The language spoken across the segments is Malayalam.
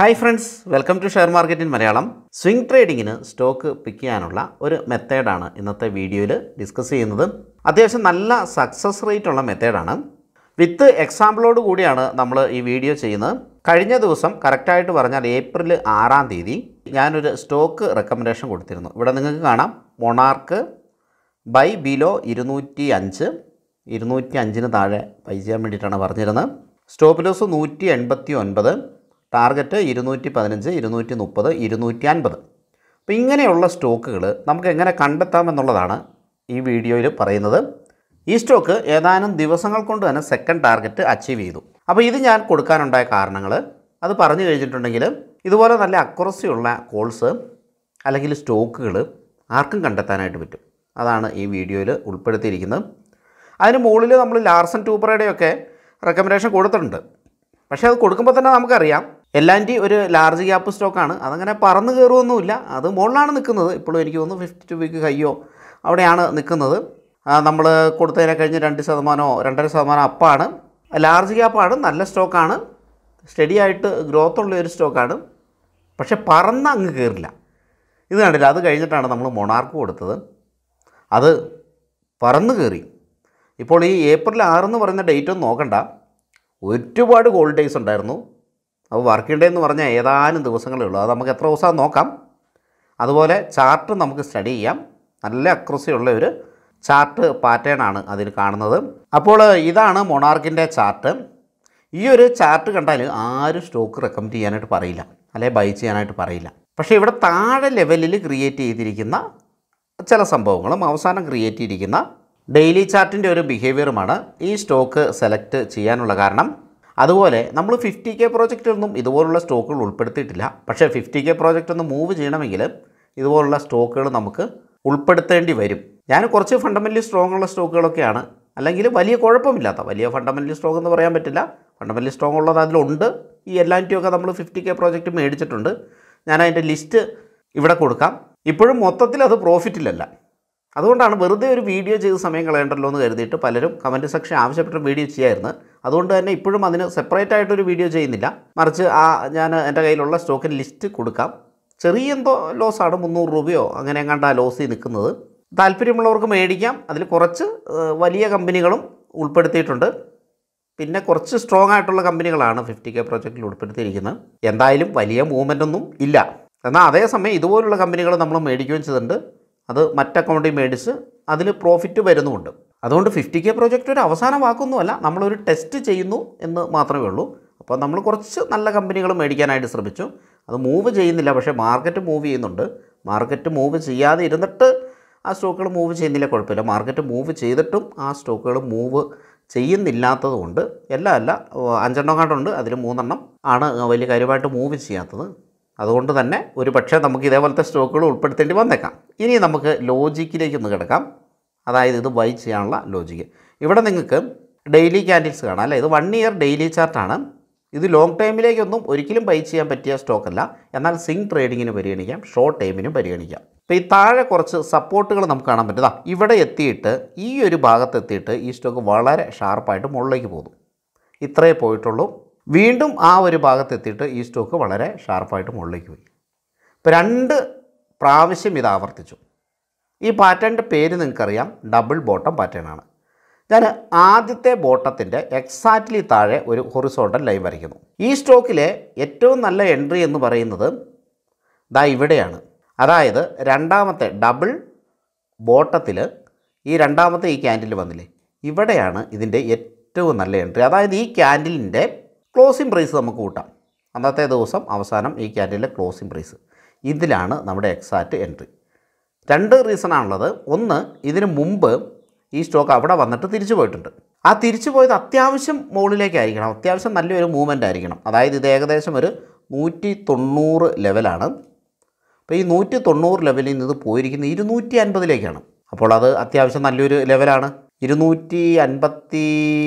hi friends welcome to share market in Malayalam swing ട്രേഡിങ്ങിന് സ്റ്റോക്ക് പിക്ക് ചെയ്യാനുള്ള ഒരു മെത്തേഡാണ് ഇന്നത്തെ വീഡിയോയിൽ ഡിസ്കസ് ചെയ്യുന്നത് അത്യാവശ്യം നല്ല സക്സസ് റേറ്റ് ഉള്ള മെത്തേഡാണ് വിത്ത് എക്സാമ്പിളോട് കൂടിയാണ് നമ്മൾ ഈ വീഡിയോ ചെയ്യുന്നത് കഴിഞ്ഞ ദിവസം കറക്റ്റായിട്ട് പറഞ്ഞാൽ ഏപ്രിൽ ആറാം തീയതി ഞാനൊരു സ്റ്റോക്ക് റെക്കമെൻഡേഷൻ കൊടുത്തിരുന്നു ഇവിടെ നിങ്ങൾക്ക് കാണാം മൊണാർക്ക് ബൈ ബിലോ ഇരുന്നൂറ്റി അഞ്ച് ഇരുന്നൂറ്റി അഞ്ചിന് താഴെ ബൈ ചെയ്യാൻ വേണ്ടിയിട്ടാണ് പറഞ്ഞിരുന്നത് സ്റ്റോപ്പ് ലോസ് നൂറ്റി എൺപത്തി ഒൻപത് ടാർഗറ്റ് ഇരുന്നൂറ്റി പതിനഞ്ച് ഇരുന്നൂറ്റി മുപ്പത് ഇരുന്നൂറ്റി അൻപത് അപ്പോൾ ഇങ്ങനെയുള്ള സ്റ്റോക്കുകൾ നമുക്ക് എങ്ങനെ കണ്ടെത്താമെന്നുള്ളതാണ് ഈ വീഡിയോയിൽ പറയുന്നത് ഈ സ്റ്റോക്ക് ഏതാനും ദിവസങ്ങൾ കൊണ്ട് തന്നെ സെക്കൻഡ് ടാർഗറ്റ് അച്ചീവ് ചെയ്തു അപ്പോൾ ഇത് ഞാൻ കൊടുക്കാനുണ്ടായ കാരണങ്ങൾ അത് പറഞ്ഞു കഴിഞ്ഞിട്ടുണ്ടെങ്കിൽ ഇതുപോലെ നല്ല അക്യുറസി ഉള്ള കോൾസ് അല്ലെങ്കിൽ സ്റ്റോക്കുകൾ ആർക്കും കണ്ടെത്താനായിട്ട് പറ്റും അതാണ് ഈ വീഡിയോയിൽ ഉൾപ്പെടുത്തിയിരിക്കുന്നത് അതിന് മുകളിൽ നമ്മൾ ലാർസൺ ടൂപ്പറയുടെയൊക്കെ റെക്കമെൻഡേഷൻ കൊടുത്തിട്ടുണ്ട് പക്ഷേ അത് കൊടുക്കുമ്പോൾ തന്നെ നമുക്കറിയാം എല്ലാൻറ്റി ഒരു ലാർജ് ഗ്യാപ്പ് സ്റ്റോക്കാണ് അതങ്ങനെ പറന്ന് കയറുമൊന്നുമില്ല അത് മുകളിലാണ് നിൽക്കുന്നത് ഇപ്പോഴും എനിക്ക് തോന്നുന്നു ഫിഫ്റ്റി ടു വീക്ക് ഹൈയോ അവിടെയാണ് നിൽക്കുന്നത് നമ്മൾ കൊടുത്തതിനെ കഴിഞ്ഞ് രണ്ട് ശതമാനമോ രണ്ടര ശതമാനം അപ്പാണ് ലാർജ് ഗ്യാപ്പാണ് നല്ല സ്റ്റോക്കാണ് സ്റ്റഡി ആയിട്ട് ഗ്രോത്ത് ഉള്ള ഒരു സ്റ്റോക്കാണ് പക്ഷേ പറന്ന് അങ്ങ് കയറില്ല ഇത് കണ്ടില്ല അത് കഴിഞ്ഞിട്ടാണ് നമ്മൾ മൊണാർക്ക് കൊടുത്തത് അത് പറന്ന് കയറി ഇപ്പോൾ ഈ ഏപ്രിൽ ആറെന്ന് പറയുന്ന ഡേറ്റ് ഒന്നും നോക്കണ്ട ഒരുപാട് ഗോൾഡ് ഡേയ്സ് ഉണ്ടായിരുന്നു അപ്പോൾ വർക്കിംഗ് ഡേ എന്ന് പറഞ്ഞാൽ ഏതാനും ദിവസങ്ങളേ ഉള്ളൂ അത് നമുക്ക് എത്ര ദിവസം നോക്കാം അതുപോലെ ചാർട്ട് നമുക്ക് സ്റ്റഡി ചെയ്യാം നല്ല അക്രസി ഉള്ള ഒരു ചാർട്ട് പാറ്റേൺ ആണ് അതിൽ കാണുന്നത് അപ്പോൾ ഇതാണ് മൊണാർക്കിൻ്റെ ചാർട്ട് ഈ ഒരു ചാർട്ട് കണ്ടാൽ ആരും സ്റ്റോക്ക് റെക്കമെൻഡ് ചെയ്യാനായിട്ട് പറയില്ല അല്ലെങ്കിൽ ബൈ ചെയ്യാനായിട്ട് പറയില്ല പക്ഷേ ഇവിടെ താഴെ ലെവലിൽ ക്രിയേറ്റ് ചെയ്തിരിക്കുന്ന ചില സംഭവങ്ങളും അവസാനം ക്രിയേറ്റ് ചെയ്തിരിക്കുന്ന ഡെയിലി ചാർട്ടിൻ്റെ ഒരു ബിഹേവിയറുമാണ് ഈ സ്റ്റോക്ക് സെലക്ട് ചെയ്യാനുള്ള കാരണം അതുപോലെ നമ്മൾ ഫിഫ്റ്റി കെ പ്രോജക്റ്റൊന്നും ഇതുപോലുള്ള സ്റ്റോക്കുകൾ ഉൾപ്പെടുത്തിയിട്ടില്ല പക്ഷേ ഫിഫ്റ്റി കെ പ്രോജക്റ്റ് ഒന്ന് മൂവ് ചെയ്യണമെങ്കിൽ ഇതുപോലുള്ള സ്റ്റോക്കുകൾ നമുക്ക് ഉൾപ്പെടുത്തേണ്ടി വരും ഞാൻ കുറച്ച് ഫണ്ടമെൻ്റലി സ്ട്രോങ് ഉള്ള സ്റ്റോക്കുകളൊക്കെയാണ് അല്ലെങ്കിൽ വലിയ കുഴപ്പമില്ലാത്ത വലിയ ഫണ്ടമെൻ്റലി സ്ട്രോങ് എന്ന് പറയാൻ പറ്റില്ല ഫണ്ടമെൻ്റലി സ്ട്രോങ് ഉള്ളത് അതിലുണ്ട് ഈ എല്ലാറ്റിയൊക്കെ നമ്മൾ ഫിഫ്റ്റി കെ പ്രോജക്റ്റ് മേടിച്ചിട്ടുണ്ട് ഞാൻ അതിൻ്റെ ലിസ്റ്റ് ഇവിടെ കൊടുക്കാം ഇപ്പോഴും മൊത്തത്തിൽ അത് പ്രോഫിറ്റിലല്ല അതുകൊണ്ടാണ് വെറുതെ ഒരു വീഡിയോ ചെയ്ത് സമയം കളയണ്ടല്ലോ എന്ന് കരുതിയിട്ട് പലരും കമൻറ്റ് സെക്ഷൻ ആവശ്യപ്പെട്ട വീഡിയോ ചെയ്യായിരുന്നു അതുകൊണ്ട് തന്നെ ഇപ്പോഴും അതിന് സെപ്പറേറ്റ് ആയിട്ടൊരു വീഡിയോ ചെയ്യുന്നില്ല മറിച്ച് ആ ഞാൻ എൻ്റെ കയ്യിലുള്ള സ്റ്റോക്കിൻ്റെ ലിസ്റ്റ് കൊടുക്കാം ചെറിയ എന്തോ ലോസാണ് മുന്നൂറ് രൂപയോ അങ്ങനെ എങ്ങാണ്ട് ആ ലോസിൽ നിൽക്കുന്നത് താല്പര്യമുള്ളവർക്ക് മേടിക്കാം അതിൽ കുറച്ച് ഏഹ്, വലിയ കമ്പനികളും ഉൾപ്പെടുത്തിയിട്ടുണ്ട് പിന്നെ കുറച്ച് സ്ട്രോങ് ആയിട്ടുള്ള കമ്പനികളാണ് ഫിഫ്റ്റി കെ പ്രോജക്റ്റിൽ ഉൾപ്പെടുത്തിയിരിക്കുന്നത് എന്തായാലും വലിയ മൂവ്മെൻ്റ് ഒന്നും ഇല്ല എന്നാൽ അതേസമയം ഇതുപോലുള്ള കമ്പനികൾ നമ്മൾ മേടിക്കുകയും ചെയ്തിട്ടുണ്ട് അത് മറ്റ് അക്കൗണ്ടിൽ മേടിച്ച് അതിൽ പ്രോഫിറ്റ് വരുന്നുമുണ്ട് അതുകൊണ്ട് ഫിഫ്റ്റി കെ പ്രോജക്റ്റ് ഒരു അവസാന വാക്കൊന്നുമല്ല നമ്മളൊരു ടെസ്റ്റ് ചെയ്യുന്നു എന്ന് മാത്രമേ ഉള്ളൂ അപ്പോൾ നമ്മൾ കുറച്ച് നല്ല കമ്പനികൾ മേടിക്കാനായിട്ട് ശ്രമിച്ചു അത് മൂവ് ചെയ്യുന്നില്ല പക്ഷേ മാർക്കറ്റ് മൂവ് ചെയ്യുന്നുണ്ട് മാർക്കറ്റ് മൂവ് ചെയ്യാതെ ഇരുന്നിട്ട് ആ സ്റ്റോക്കുകൾ മൂവ് ചെയ്യുന്നില്ല കുഴപ്പമില്ല മാർക്കറ്റ് മൂവ് ചെയ്തിട്ടും ആ സ്റ്റോക്കുകൾ മൂവ് ചെയ്യുന്നില്ലാത്തത് കൊണ്ട് എല്ലാം അല്ല ഏഹ് അഞ്ചെണ്ണം കണ്ടുണ്ട് അതിൽ മൂന്നെണ്ണം ആണ് വലിയ കാര്യമായിട്ട് മൂവ് ചെയ്യാത്തത് അതുകൊണ്ട് തന്നെ ഒരു പക്ഷേ നമുക്ക് ഇതേപോലത്തെ സ്റ്റോക്കുകൾ ഉൾപ്പെടുത്തേണ്ടി വന്നേക്കാം ഇനി നമുക്ക് ലോജിക്കിലേക്ക് ഒന്ന് കിടക്കാം അതായത് ഇത് ബൈ ചെയ്യാനുള്ള ലോജിക്ക് ഇവിടെ നിങ്ങൾക്ക് ഡെയിലി ക്യാൻഡിൽസ് കാണാം അല്ലേ ഇത് വൺ ഇയർ ഡെയിലി ചാർട്ടാണ് ഇത് ലോങ് ടൈമിലേക്കൊന്നും ഒരിക്കലും ബൈ ചെയ്യാൻ പറ്റിയ സ്റ്റോക്കല്ല എന്നാൽ സിങ് ട്രേഡിങ്ങിന് പരിഗണിക്കാം ഷോർട്ട് ടൈമിനും പരിഗണിക്കാം അപ്പോൾ ഈ താഴെ കുറച്ച് സപ്പോർട്ടുകൾ നമുക്ക് കാണാൻ പറ്റും ദാ ഇവിടെ എത്തിയിട്ട് ഈ ഒരു ഭാഗത്ത് എത്തിയിട്ട് ഈ സ്റ്റോക്ക് വളരെ ഷാർപ്പായിട്ട് മുകളിലേക്ക് പോകുന്നു ഇത്രയേ പോയിട്ടുള്ളൂ വീണ്ടും ആ ഒരു ഭാഗത്ത് എത്തിയിട്ട് ഈ സ്റ്റോക്ക് വളരെ ഷാർപ്പായിട്ട് മുകളിലേക്ക് പോയി ഇപ്പോൾ രണ്ട് പ്രാവശ്യം ഇത് ആവർത്തിച്ചു ഈ പാറ്റേണിൻ്റെ പേര് നിങ്ങൾക്കറിയാം ഡബിൾ ബോട്ടം പാറ്റേൺ ആണ് ഞാൻ ആദ്യത്തെ ബോട്ടത്തിൻ്റെ എക്സാക്ട്ലി താഴെ ഒരു ഹൊറിസോണ്ടൽ ലൈൻ വരയ്ക്കുന്നു ഈ സ്റ്റോക്കിലെ ഏറ്റവും നല്ല എൻട്രി എന്ന് പറയുന്നത് ദാ ഇവിടെയാണ് അതായത് രണ്ടാമത്തെ ഡബിൾ ബോട്ടത്തിൽ ഈ രണ്ടാമത്തെ ഈ ക്യാൻഡിൽ വന്നില്ലേ ഇവിടെയാണ് ഇതിൻ്റെ ഏറ്റവും നല്ല എൻട്രി അതായത് ഈ ക്യാൻഡിലിൻ്റെ ക്ലോസിംഗ് പ്രൈസ് നമുക്ക് കൂട്ടാം അന്നത്തെ ദിവസം അവസാനം ഈ ക്യാൻഡിലെ ക്ലോസിംഗ് പ്രൈസ് ഇതിലാണ് നമ്മുടെ എക്സാക്റ്റ് എൻട്രി രണ്ട് റീസണാണുള്ളത് ഒന്ന് ഇതിന് മുമ്പ് ഈ സ്റ്റോക്ക് അവിടെ വന്നിട്ട് തിരിച്ചു പോയിട്ടുണ്ട് ആ തിരിച്ചു പോയത് അത്യാവശ്യം മുകളിലേക്കായിരിക്കണം അത്യാവശ്യം നല്ലൊരു മൂവ്മെൻ്റ് ആയിരിക്കണം അതായത് ഇത് ഏകദേശം ഒരു നൂറ്റി തൊണ്ണൂറ് ലെവലാണ് അപ്പോൾ ഈ നൂറ്റി തൊണ്ണൂറ് ലെവലിൽ നിന്ന് ഇത് പോയിരിക്കുന്നത് ഇരുന്നൂറ്റി അൻപതിലേക്കാണ് അപ്പോൾ അത് അത്യാവശ്യം നല്ലൊരു ലെവലാണ് ഇരുന്നൂറ്റി അൻപത്തി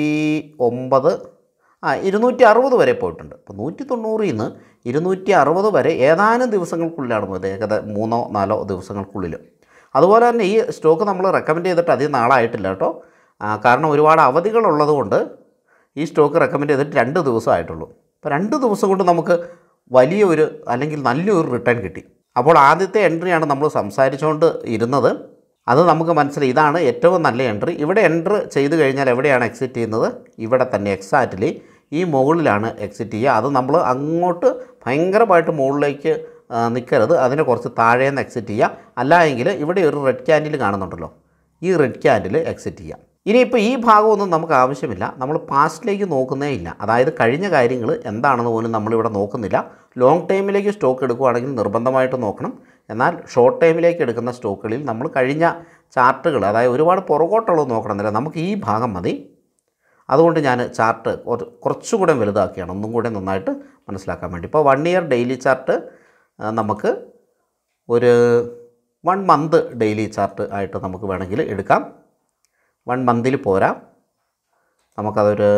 ഒമ്പത് ആ ഇരുന്നൂറ്റി അറുപത് വരെ പോയിട്ടുണ്ട് അപ്പോൾ നൂറ്റി തൊണ്ണൂറിൽ നിന്ന് ഇരുന്നൂറ്റി അറുപത് വരെ ഏതാനും ദിവസങ്ങൾക്കുള്ളിലാണ് പോയത് ഏകദേശം മൂന്നോ നാലോ ദിവസങ്ങൾക്കുള്ളിൽ അതുപോലെ തന്നെ ഈ സ്റ്റോക്ക് നമ്മൾ റെക്കമെൻഡ് ചെയ്തിട്ട് അധികം നാളായിട്ടില്ല കേട്ടോ ആ, കാരണം ഒരുപാട് അവധികളുള്ളത് കൊണ്ട് ഈ സ്റ്റോക്ക് റെക്കമെൻഡ് ചെയ്തിട്ട് രണ്ട് ദിവസമായിട്ടുള്ളൂ അപ്പോൾ രണ്ട് ദിവസം കൊണ്ട് നമുക്ക് വലിയൊരു അല്ലെങ്കിൽ നല്ലൊരു റിട്ടേൺ കിട്ടി അപ്പോൾ ആദ്യത്തെ എൻട്രിയാണ് നമ്മൾ സംസാരിച്ചുകൊണ്ട് ഇരുന്നത് അത് നമുക്ക് മനസ്സിലായി ഇതാണ് ഏറ്റവും നല്ല എൻട്രി ഇവിടെ എൻട്രി ചെയ്ത് കഴിഞ്ഞാൽ എവിടെയാണ് എക്സിറ്റ് ചെയ്യുന്നത് ഇവിടെ തന്നെ എക്സാക്റ്റ്ലി ഈ മുകളിലാണ് എക്സിറ്റ് ചെയ്യുക അത് നമ്മൾ അങ്ങോട്ട് ഭയങ്കരമായിട്ട് മുകളിലേക്ക് ആ, നിൽക്കരുത് അതിനെ കുറച്ച് താഴേന്ന് എക്സിറ്റ് ചെയ്യുക അല്ല എങ്കിൽ ഇവിടെ ഒരു റെഡ് ക്യാൻഡിൽ കാണുന്നുണ്ടല്ലോ ഈ റെഡ് ക്യാൻഡിൽ എക്സിറ്റ് ചെയ്യാം ഇനിയിപ്പോൾ ഈ ഭാഗമൊന്നും നമുക്ക് ആവശ്യമില്ല നമ്മൾ പാസ്റ്റിലേക്ക് നോക്കുന്നേ ഇല്ല അതായത് കഴിഞ്ഞ കാര്യങ്ങൾ എന്താണെന്ന് പോലും നമ്മളിവിടെ നോക്കുന്നില്ല ലോങ് ടൈമിലേക്ക് സ്റ്റോക്ക് എടുക്കുകയാണെങ്കിൽ നിർബന്ധമായിട്ട് നോക്കണം എന്നാൽ ഷോർട്ട് ടൈമിലേക്ക് എടുക്കുന്ന സ്റ്റോക്കുകളിൽ നമ്മൾ കഴിഞ്ഞ ചാർട്ടുകൾ അതായത് ഒരുപാട് പുറകോട്ടുള്ളത് നോക്കണമെന്നില്ല നമുക്ക് ഈ ഭാഗം മതി അതുകൊണ്ട് ഞാൻ ചാർട്ട് കുറ- കുറച്ചുകൂടെ വലുതാക്കിയാണ് ഒന്നും കൂടെ നന്നായിട്ട് മനസ്സിലാക്കാൻ വേണ്ടി ഇപ്പോൾ വൺ ഇയർ ഡെയിലി ചാർട്ട് ആ, നമുക്ക് ഒരു വൺ മന്ത് ഡെയിലി ചാർട്ട് ആയിട്ട് നമുക്ക് വേണമെങ്കിൽ എടുക്കാം വൺ മന്തിൽ പോരാ നമുക്കതൊരു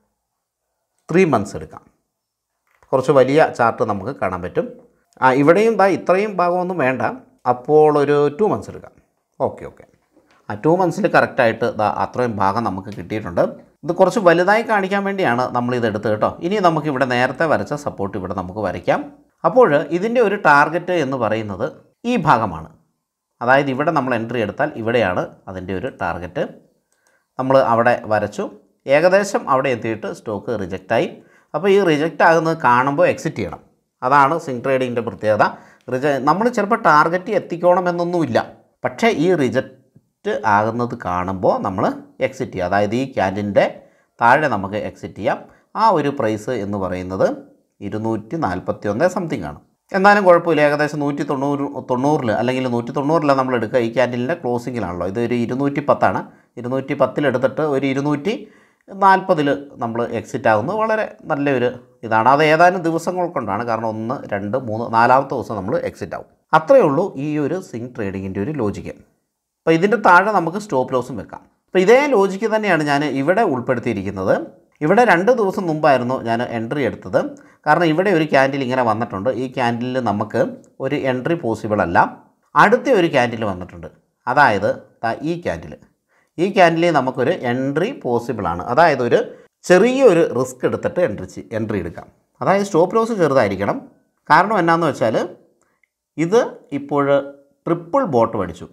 ത്രീ മന്ത്സ് എടുക്കാം കുറച്ച് വലിയ ചാർട്ട് നമുക്ക് കാണാൻ പറ്റും ആ ഇവിടെയും ദാ ഇത്രയും ഭാഗമൊന്നും വേണ്ട അപ്പോൾ ഒരു ടു മന്ത്സ് എടുക്കാം ഓക്കെ ഓക്കെ ആ ടു മന്ത്സിൽ കറക്റ്റായിട്ട് ദാ അത്രയും ഭാഗം നമുക്ക് കിട്ടിയിട്ടുണ്ട് ഇത് കുറച്ച് വലുതായി കാണിക്കാൻ വേണ്ടിയാണ് നമ്മൾ ഇത് എടുത്തത് കേട്ടോ ഇനി നമുക്ക് ഇവിടെ നേരത്തെ വരച്ച സപ്പോർട്ട് ഇവിടെ നമുക്ക് വരയ്ക്കാം അപ്പോൾ ഇതിൻ്റെ ഒരു ടാർഗറ്റ് എന്ന് പറയുന്നത് ഈ ഭാഗമാണ് അതായത് ഇവിടെ നമ്മൾ എൻട്രി എടുത്താൽ ഇവിടെയാണ് അതിൻ്റെ ഒരു ടാർഗറ്റ് നമ്മൾ അവിടെ വരച്ചു ഏകദേശം അവിടെ എത്തിയിട്ട് സ്റ്റോക്ക് റിജക്റ്റായി അപ്പോൾ ഈ റിജക്റ്റ് ആകുന്നത് കാണുമ്പോൾ എക്സിറ്റ് ചെയ്യണം അതാണ് സിങ് ട്രേഡിങ്ങിൻ്റെ പ്രത്യേകത റിജ നമ്മൾ ചിലപ്പോൾ ടാർഗറ്റ് എത്തിക്കണമെന്നൊന്നുമില്ല പക്ഷേ ഈ റിജക്റ്റ് ആകുന്നത് കാണുമ്പോൾ നമ്മൾ എക്സിറ്റ് ചെയ്യുക അതായത് ഈ ക്യാൻഡിൻ്റെ താഴെ നമുക്ക് എക്സിറ്റ് ചെയ്യാം ആ ഒരു പ്രൈസ് എന്ന് പറയുന്നത് ഇരുന്നൂറ്റി നാൽപ്പത്തി ഒന്ന് സംതിങ് ആണ് എന്നാലും കുഴപ്പമില്ല ഏകദേശം നൂറ്റി തൊണ്ണൂറ് തൊണ്ണൂറിൽ അല്ലെങ്കിൽ നൂറ്റി തൊണ്ണൂറിലാണ് നമ്മൾ എടുക്കുക ഈ ക്യാൻഡിലിൻ്റെ ക്ലോസിങ്ങിലാണല്ലോ ഇത് ഒരു ഇരുന്നൂറ്റി പത്താണ് ഇരുന്നൂറ്റി പത്തിലെടുത്തിട്ട് ഒരു ഇരുന്നൂറ്റി നാൽപ്പതിൽ നമ്മൾ എക്സിറ്റ് ആകുന്നത് വളരെ നല്ലൊരു ഇതാണ് അത് ഏതാനും ദിവസങ്ങൾ കൊണ്ടാണ് കാരണം ഒന്ന് രണ്ട് മൂന്ന് നാലാമത്തെ ദിവസം നമ്മൾ എക്സിറ്റ് ആവും അത്രയേ ഉള്ളൂ ഈ ഒരു സിങ് ട്രേഡിങ്ങിൻ്റെ ഒരു ലോജിക്ക് അപ്പോൾ ഇതിൻ്റെ താഴെ നമുക്ക് സ്റ്റോപ്പ് ലോസും വെക്കാം അപ്പോൾ ഇതേ ലോജിക്ക് തന്നെയാണ് ഞാൻ ഇവിടെ ഉൾപ്പെടുത്തിയിരിക്കുന്നത് ഇവിടെ രണ്ട് ദിവസം മുമ്പായിരുന്നു ഞാൻ എൻട്രി എടുത്തത് കാരണം ഇവിടെ ഒരു ക്യാൻഡിൽ ഇങ്ങനെ വന്നിട്ടുണ്ട് ഈ ക്യാൻഡിലിൽ നമുക്ക് ഒരു എൻട്രി പോസിബിൾ അല്ല അടുത്ത ഒരു ക്യാൻഡിൽ വന്നിട്ടുണ്ട് അതായത് ദാ ഈ ക്യാൻഡിൽ ഈ ക്യാൻഡിലിൽ നമുക്കൊരു എൻട്രി പോസിബിൾ ആണ് അതായത് ഒരു ചെറിയൊരു റിസ്ക് എടുത്തിട്ട് എൻട്രി എൻട്രി എടുക്കാം അതായത് സ്റ്റോപ്പ് ലോസ് ചെറുതായിരിക്കണം കാരണം എന്നാന്ന് വെച്ചാൽ ഇത് ഇപ്പോൾ ട്രിപ്പിൾ ബോട്ടം അടിച്ചു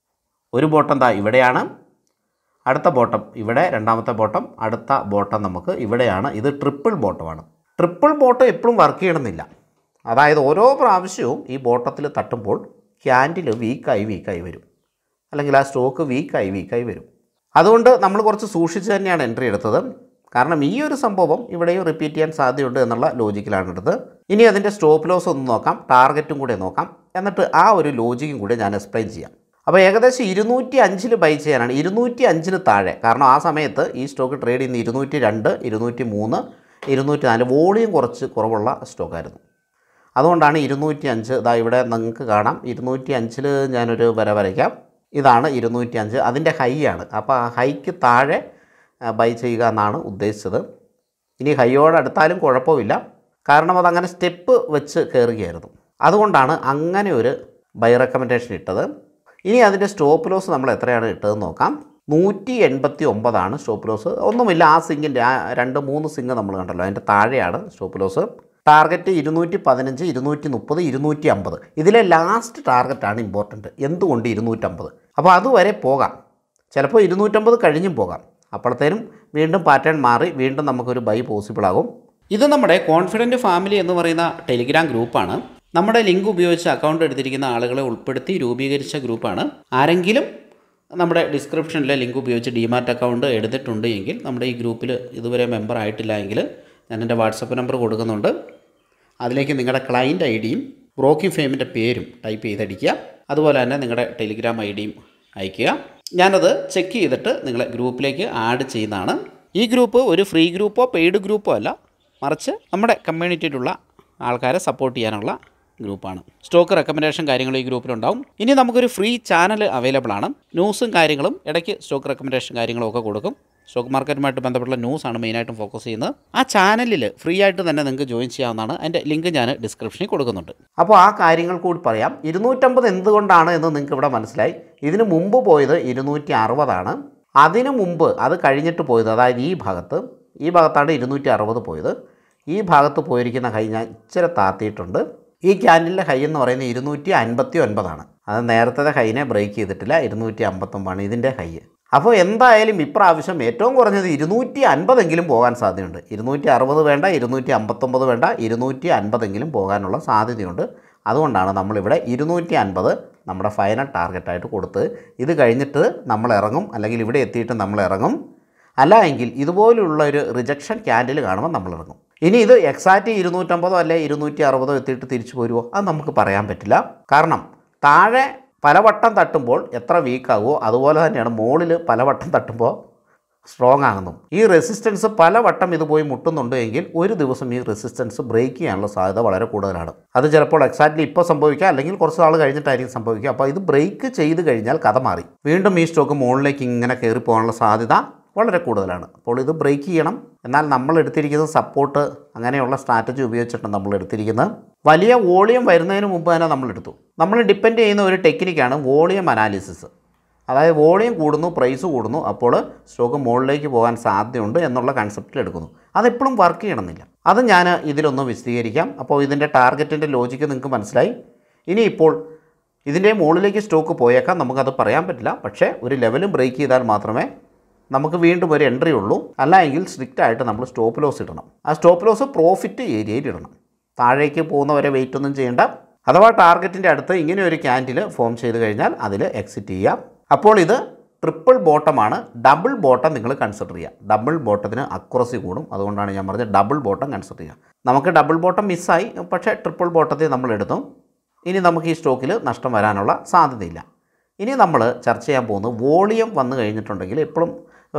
ഒരു ബോട്ടം ദാ ഇവിടെയാണ് അടുത്ത ബോട്ടം ഇവിടെ രണ്ടാമത്തെ ബോട്ടം അടുത്ത ബോട്ടം നമുക്ക് ഇവിടെയാണ് ഇത് ട്രിപ്പിൾ ബോട്ടമാണ് ട്രിപ്പിൾ ബോട്ടം എപ്പോഴും വർക്ക് ചെയ്യണമെന്നില്ല അതായത് ഓരോ പ്രാവശ്യവും ഈ ബോട്ടത്തിൽ തട്ടുമ്പോൾ ക്യാൻഡിൽ വീക്കായി വീക്കായി വരും അല്ലെങ്കിൽ ആ സ്റ്റോക്ക് വീക്കായി വീക്കായി വരും അതുകൊണ്ട് നമ്മൾ കുറച്ച് സൂക്ഷിച്ച് തന്നെയാണ് എൻട്രി എടുത്തത് കാരണം ഈ ഒരു സംഭവം ഇവിടെയും റിപ്പീറ്റ് ചെയ്യാൻ സാധ്യതയുണ്ട് എന്നുള്ള ലോജിക്കിലാണ് എടുത്തത് ഇനി അതിൻ്റെ സ്റ്റോപ്പ് ലോസ് ഒന്ന് നോക്കാം ടാർഗറ്റും കൂടെ നോക്കാം എന്നിട്ട് ആ ഒരു ലോജിക്കും കൂടെ ഞാൻ എക്സ്പ്ലെയിൻ ചെയ്യാം അപ്പോൾ ഏകദേശം ഇരുന്നൂറ്റി അഞ്ചിൽ ബൈ ചെയ്യാനാണ് ഇരുന്നൂറ്റി അഞ്ചിന് താഴെ കാരണം ആ സമയത്ത് ഈ സ്റ്റോക്ക് ട്രേഡ് ചെയ്യുന്ന ഇരുന്നൂറ്റി രണ്ട് ഇരുന്നൂറ്റി മൂന്ന് ഇരുന്നൂറ്റി നാല് വോളിയം കുറച്ച് കുറവുള്ള സ്റ്റോക്കായിരുന്നു അതുകൊണ്ടാണ് ഇരുന്നൂറ്റി അഞ്ച് ഇതാ ഇവിടെ നിങ്ങൾക്ക് കാണാം ഇരുന്നൂറ്റി അഞ്ചിൽ ഞാനൊരു വര വരയ്ക്കാം ഇതാണ് ഇരുന്നൂറ്റി അഞ്ച് അതിൻ്റെ ഹൈ ആണ് അപ്പോൾ ആ ഹൈക്ക് താഴെ ബൈ ചെയ്യുക എന്നാണ് ഉദ്ദേശിച്ചത് ഇനി ഹൈയോട് അടുത്താലും കുഴപ്പമില്ല കാരണം അതങ്ങനെ സ്റ്റെപ്പ് വെച്ച് കയറുകയായിരുന്നു അതുകൊണ്ടാണ് അങ്ങനെ ഒരു ബൈ റെക്കമെൻഡേഷൻ ഇട്ടത് ഇനി അതിൻ്റെ സ്റ്റോപ്പ് ലോസ് നമ്മൾ എത്രയാണ് ഇട്ടതെന്ന് നോക്കാം നൂറ്റി എൺപത്തി ഒമ്പതാണ് സ്റ്റോപ്പ് ലോസ് ഒന്നുമില്ല ആ സിങ്ങിൻ്റെ ആ രണ്ട് മൂന്ന് സിങ് നമ്മൾ കണ്ടല്ലോ അതിൻ്റെ താഴെയാണ് സ്റ്റോപ്പ് ലോസ് ടാർഗറ്റ് ഇരുന്നൂറ്റി പതിനഞ്ച് ഇരുന്നൂറ്റി മുപ്പത് ഇരുന്നൂറ്റി അമ്പത് ഇതിലെ ലാസ്റ്റ് ടാർഗറ്റാണ് ഇമ്പോർട്ടൻറ്റ് എന്തുകൊണ്ട് ഇരുന്നൂറ്റമ്പത് അപ്പോൾ അതുവരെ പോകാം ചിലപ്പോൾ ഇരുന്നൂറ്റമ്പത് കഴിഞ്ഞും പോകാം അപ്പോഴത്തേനും വീണ്ടും പാറ്റേൺ മാറി വീണ്ടും നമുക്കൊരു ബൈ പോസിബിൾ ആകും ഇത് നമ്മുടെ കോൺഫിഡൻറ്റ് ഫാമിലി എന്ന് പറയുന്ന ടെലിഗ്രാം ഗ്രൂപ്പാണ് നമ്മുടെ ലിങ്ക് ഉപയോഗിച്ച് അക്കൗണ്ട് എടുത്തിരിക്കുന്ന ആളുകളെ ഉൾപ്പെടുത്തി രൂപീകരിച്ച ഗ്രൂപ്പാണ് ആരെങ്കിലും നമ്മുടെ ഡിസ്ക്രിപ്ഷനിലെ ലിങ്ക് ഉപയോഗിച്ച് ഡിമാറ്റ് അക്കൗണ്ട് എടുത്തിട്ടുണ്ട് എങ്കിൽ നമ്മുടെ ഈ ഗ്രൂപ്പിൽ ഇതുവരെ മെമ്പർ ആയിട്ടില്ല എങ്കിൽ ഞാൻ എൻ്റെ വാട്സപ്പ് നമ്പർ കൊടുക്കുന്നുണ്ട് അതിലേക്ക് നിങ്ങളുടെ ക്ലയൻറ്റ് ഐ ഡിയും ബ്രോക്കിംഗ് ഫെയിമിൻ്റെ പേരും ടൈപ്പ് ചെയ്തടിക്കുക അതുപോലെ തന്നെ നിങ്ങളുടെ ടെലിഗ്രാം ഐ ഡിയും അയയ്ക്കുക ഞാനത് ചെക്ക് ചെയ്തിട്ട് നിങ്ങളെ ഗ്രൂപ്പിലേക്ക് ആഡ് ചെയ്യുന്നതാണ് ഈ ഗ്രൂപ്പ് ഒരു ഫ്രീ ഗ്രൂപ്പോ പെയ്ഡ് ഗ്രൂപ്പോ അല്ല മറിച്ച് നമ്മുടെ കമ്മ്യൂണിറ്റിയിലുള്ള ആൾക്കാരെ സപ്പോർട്ട് ചെയ്യാനുള്ള ഗ്രൂപ്പാണ് സ്റ്റോക്ക് റെക്കമെൻഡേഷൻ കാര്യങ്ങൾ ഈ ഗ്രൂപ്പിലുണ്ടാവും ഇനി നമുക്കൊരു ഫ്രീ ചാനൽ അവൈലബിൾ ആണ് ന്യൂസും കാര്യങ്ങളും ഇടയ്ക്ക് സ്റ്റോക്ക് റെക്കമെൻഡേഷൻ കാര്യങ്ങളും ഒക്കെ കൊടുക്കും സ്റ്റോക്ക് മാർക്കറ്റുമായിട്ട് ബന്ധപ്പെട്ടുള്ള ന്യൂസാണ് മെയിനായിട്ടും ഫോക്കസ് ചെയ്യുന്നത് ആ ചാനലിൽ ഫ്രീ ആയിട്ട് തന്നെ നിങ്ങൾക്ക് ജോയിൻ ചെയ്യാവുന്നതാണ് അതിൻ്റെ ലിങ്ക് ഞാൻ ഡിസ്ക്രിപ്ഷനിൽ കൊടുക്കുന്നുണ്ട് അപ്പോൾ ആ കാര്യങ്ങൾ കൂടി പറയാം ഇരുന്നൂറ്റമ്പത് എന്തുകൊണ്ടാണ് എന്ന് നിങ്ങൾക്ക് ഇവിടെ മനസ്സിലായി ഇതിന് മുമ്പ് പോയത് ഇരുന്നൂറ്റി അറുപതാണ് അതിനു മുമ്പ് അത് കഴിഞ്ഞിട്ട് പോയത് അതായത് ഈ ഭാഗത്ത് ഈ ഭാഗത്താണ് ഇരുന്നൂറ്റി അറുപത് പോയത് ഈ ഭാഗത്ത് പോയിരിക്കുന്ന ഹൈ ഞാൻ ഇച്ചിരി താത്തിയിട്ടുണ്ട് ഈ ക്യാൻഡിലിൻ്റെ ഹൈ എന്ന് പറയുന്നത് ഇരുന്നൂറ്റി അൻപത്തി ഒൻപതാണ് അത് നേരത്തെ ഹൈനെ ബ്രേക്ക് ചെയ്തിട്ടില്ല ഇരുന്നൂറ്റി അമ്പത്തൊമ്പതാണ് ഇതിൻ്റെ ഹൈ അപ്പോൾ എന്തായാലും ഇപ്രാവശ്യം ഏറ്റവും കുറഞ്ഞത് ഇരുന്നൂറ്റി അൻപതെങ്കിലും പോകാൻ സാധ്യതയുണ്ട് ഇരുന്നൂറ്റി അറുപത് വേണ്ട ഇരുന്നൂറ്റി അമ്പത്തൊമ്പത് വേണ്ട ഇരുന്നൂറ്റി അൻപതെങ്കിലും പോകാനുള്ള സാധ്യതയുണ്ട് അതുകൊണ്ടാണ് നമ്മളിവിടെ ഇരുന്നൂറ്റി അൻപത് നമ്മുടെ ഫൈനൽ ടാർഗറ്റായിട്ട് കൊടുത്ത് ഇത് കഴിഞ്ഞിട്ട് നമ്മൾ ഇറങ്ങും അല്ലെങ്കിൽ ഇവിടെ എത്തിയിട്ട് നമ്മൾ ഇറങ്ങും അല്ല എങ്കിൽ ഇതുപോലുള്ള ഒരു റിജക്ഷൻ ക്യാൻഡിൽ കാണുമ്പോൾ നമ്മൾ ഇറങ്ങും ഇനി ഇത് എക്സാക്റ്റ് ഇരുന്നൂറ്റമ്പതോ അല്ലെ ഇരുന്നൂറ്റി അറുപതോ എത്തിയിട്ട് തിരിച്ചു പോരുമോ അത് നമുക്ക് പറയാൻ പറ്റില്ല കാരണം താഴെ പലവട്ടം തട്ടുമ്പോൾ എത്ര വീക്കാകുമോ അതുപോലെ തന്നെയാണ് മുകളിൽ പലവട്ടം തട്ടുമ്പോൾ സ്ട്രോങ് ആകുന്നു ഈ റെസിസ്റ്റൻസ് പലവട്ടം ഇത് പോയി മുട്ടുന്നുണ്ട് എങ്കിൽ ഒരു ദിവസം ഈ റെസിസ്റ്റൻസ് ബ്രേക്ക് ചെയ്യാനുള്ള സാധ്യത വളരെ കൂടുതലാണ് അത് ചിലപ്പോൾ എക്സാക്ട്ലി ഇപ്പോൾ സംഭവിക്കുക അല്ലെങ്കിൽ കുറച്ച് നാൾ കഴിഞ്ഞിട്ടായിരിക്കും സംഭവിക്കുക അപ്പോൾ ഇത് ബ്രേക്ക് ചെയ്ത് കഴിഞ്ഞാൽ കഥ മാറി വീണ്ടും ഈ സ്റ്റോക്ക് മുകളിലേക്ക് ഇങ്ങനെ കയറി പോകാനുള്ള സാധ്യത വളരെ കൂടുതലാണ് അപ്പോൾ ഇത് ബ്രേക്ക് ചെയ്യണം എന്നാൽ നമ്മൾ എടുത്തിരിക്കുന്നത് സപ്പോർട്ട് അങ്ങനെയുള്ള സ്ട്രാറ്റജി ഉപയോഗിച്ചിട്ടാണ് നമ്മൾ എടുത്തിരിക്കുന്നത് വലിയ വോളിയം വരുന്നതിന് മുമ്പ് തന്നെ നമ്മൾ എടുത്തു നമ്മൾ ഡിപ്പെൻഡ് ചെയ്യുന്ന ഒരു ടെക്നിക്കാണ് വോളിയം അനാലിസിസ് അതായത് വോളിയം കൂടുന്നു പ്രൈസ് കൂടുന്നു അപ്പോൾ സ്റ്റോക്ക് മുകളിലേക്ക് പോകാൻ സാധ്യതയുണ്ട് എന്നുള്ള കൺസെപ്റ്റിൽ എടുക്കുന്നു അതെപ്പോഴും വർക്ക് ചെയ്യണമെന്നില്ല അത് ഞാൻ ഇതിലൊന്ന് വിശദീകരിക്കാം അപ്പോൾ ഇതിൻ്റെ ടാർഗറ്റിൻ്റെ ലോജിക്ക് നിങ്ങൾക്ക് മനസ്സിലായി ഇനിയിപ്പോൾ ഇതിൻ്റെ മുകളിലേക്ക് സ്റ്റോക്ക് പോയേക്കാം നമുക്കത് പറയാൻ പറ്റില്ല പക്ഷേ ഒരു ലെവലും ബ്രേക്ക് ചെയ്താൽ മാത്രമേ നമുക്ക് വീണ്ടും ഒരു എൻട്രി ഉള്ളൂ അല്ല എങ്കിൽ സ്ട്രിക്റ്റ് ആയിട്ട് നമ്മൾ സ്റ്റോപ്പ് ലോസ് ഇടണം ആ സ്റ്റോപ്പ് ലോസ് പ്രോഫിറ്റ് ഏരിയയിൽ ഇടണം താഴേക്ക് പോകുന്നവരെ വെയിറ്റ് ഒന്നും ചെയ്യേണ്ട അഥവാ ടാർഗറ്റിൻ്റെ അടുത്ത് ഇങ്ങനെ ഒരു ക്യാൻഡിൽ ഫോം ചെയ്ത് കഴിഞ്ഞാൽ അതിൽ എക്സിറ്റ് ചെയ്യാം അപ്പോൾ ഇത് ട്രിപ്പിൾ ബോട്ടമാണ് ഡബിൾ ബോട്ടം നിങ്ങൾ കൺസിഡർ ചെയ്യുക ഡബിൾ ബോട്ടത്തിന് അക്യുറസി കൂടും അതുകൊണ്ടാണ് ഞാൻ പറഞ്ഞത് ഡബിൾ ബോട്ടം കൺസിഡർ ചെയ്യുക നമുക്ക് ഡബിൾ ബോട്ടം മിസ്സായി പക്ഷേ ട്രിപ്പിൾ ബോട്ടത്തിൽ നമ്മൾ എടുത്തു ഇനി നമുക്ക് ഈ സ്റ്റോക്കിൽ നഷ്ടം വരാനുള്ള സാധ്യതയില്ല ഇനി നമ്മൾ ചർച്ച ചെയ്യാൻ പോകുന്നത് വോളിയം വന്നു കഴിഞ്ഞിട്ടുണ്ടെങ്കിൽ എപ്പോഴും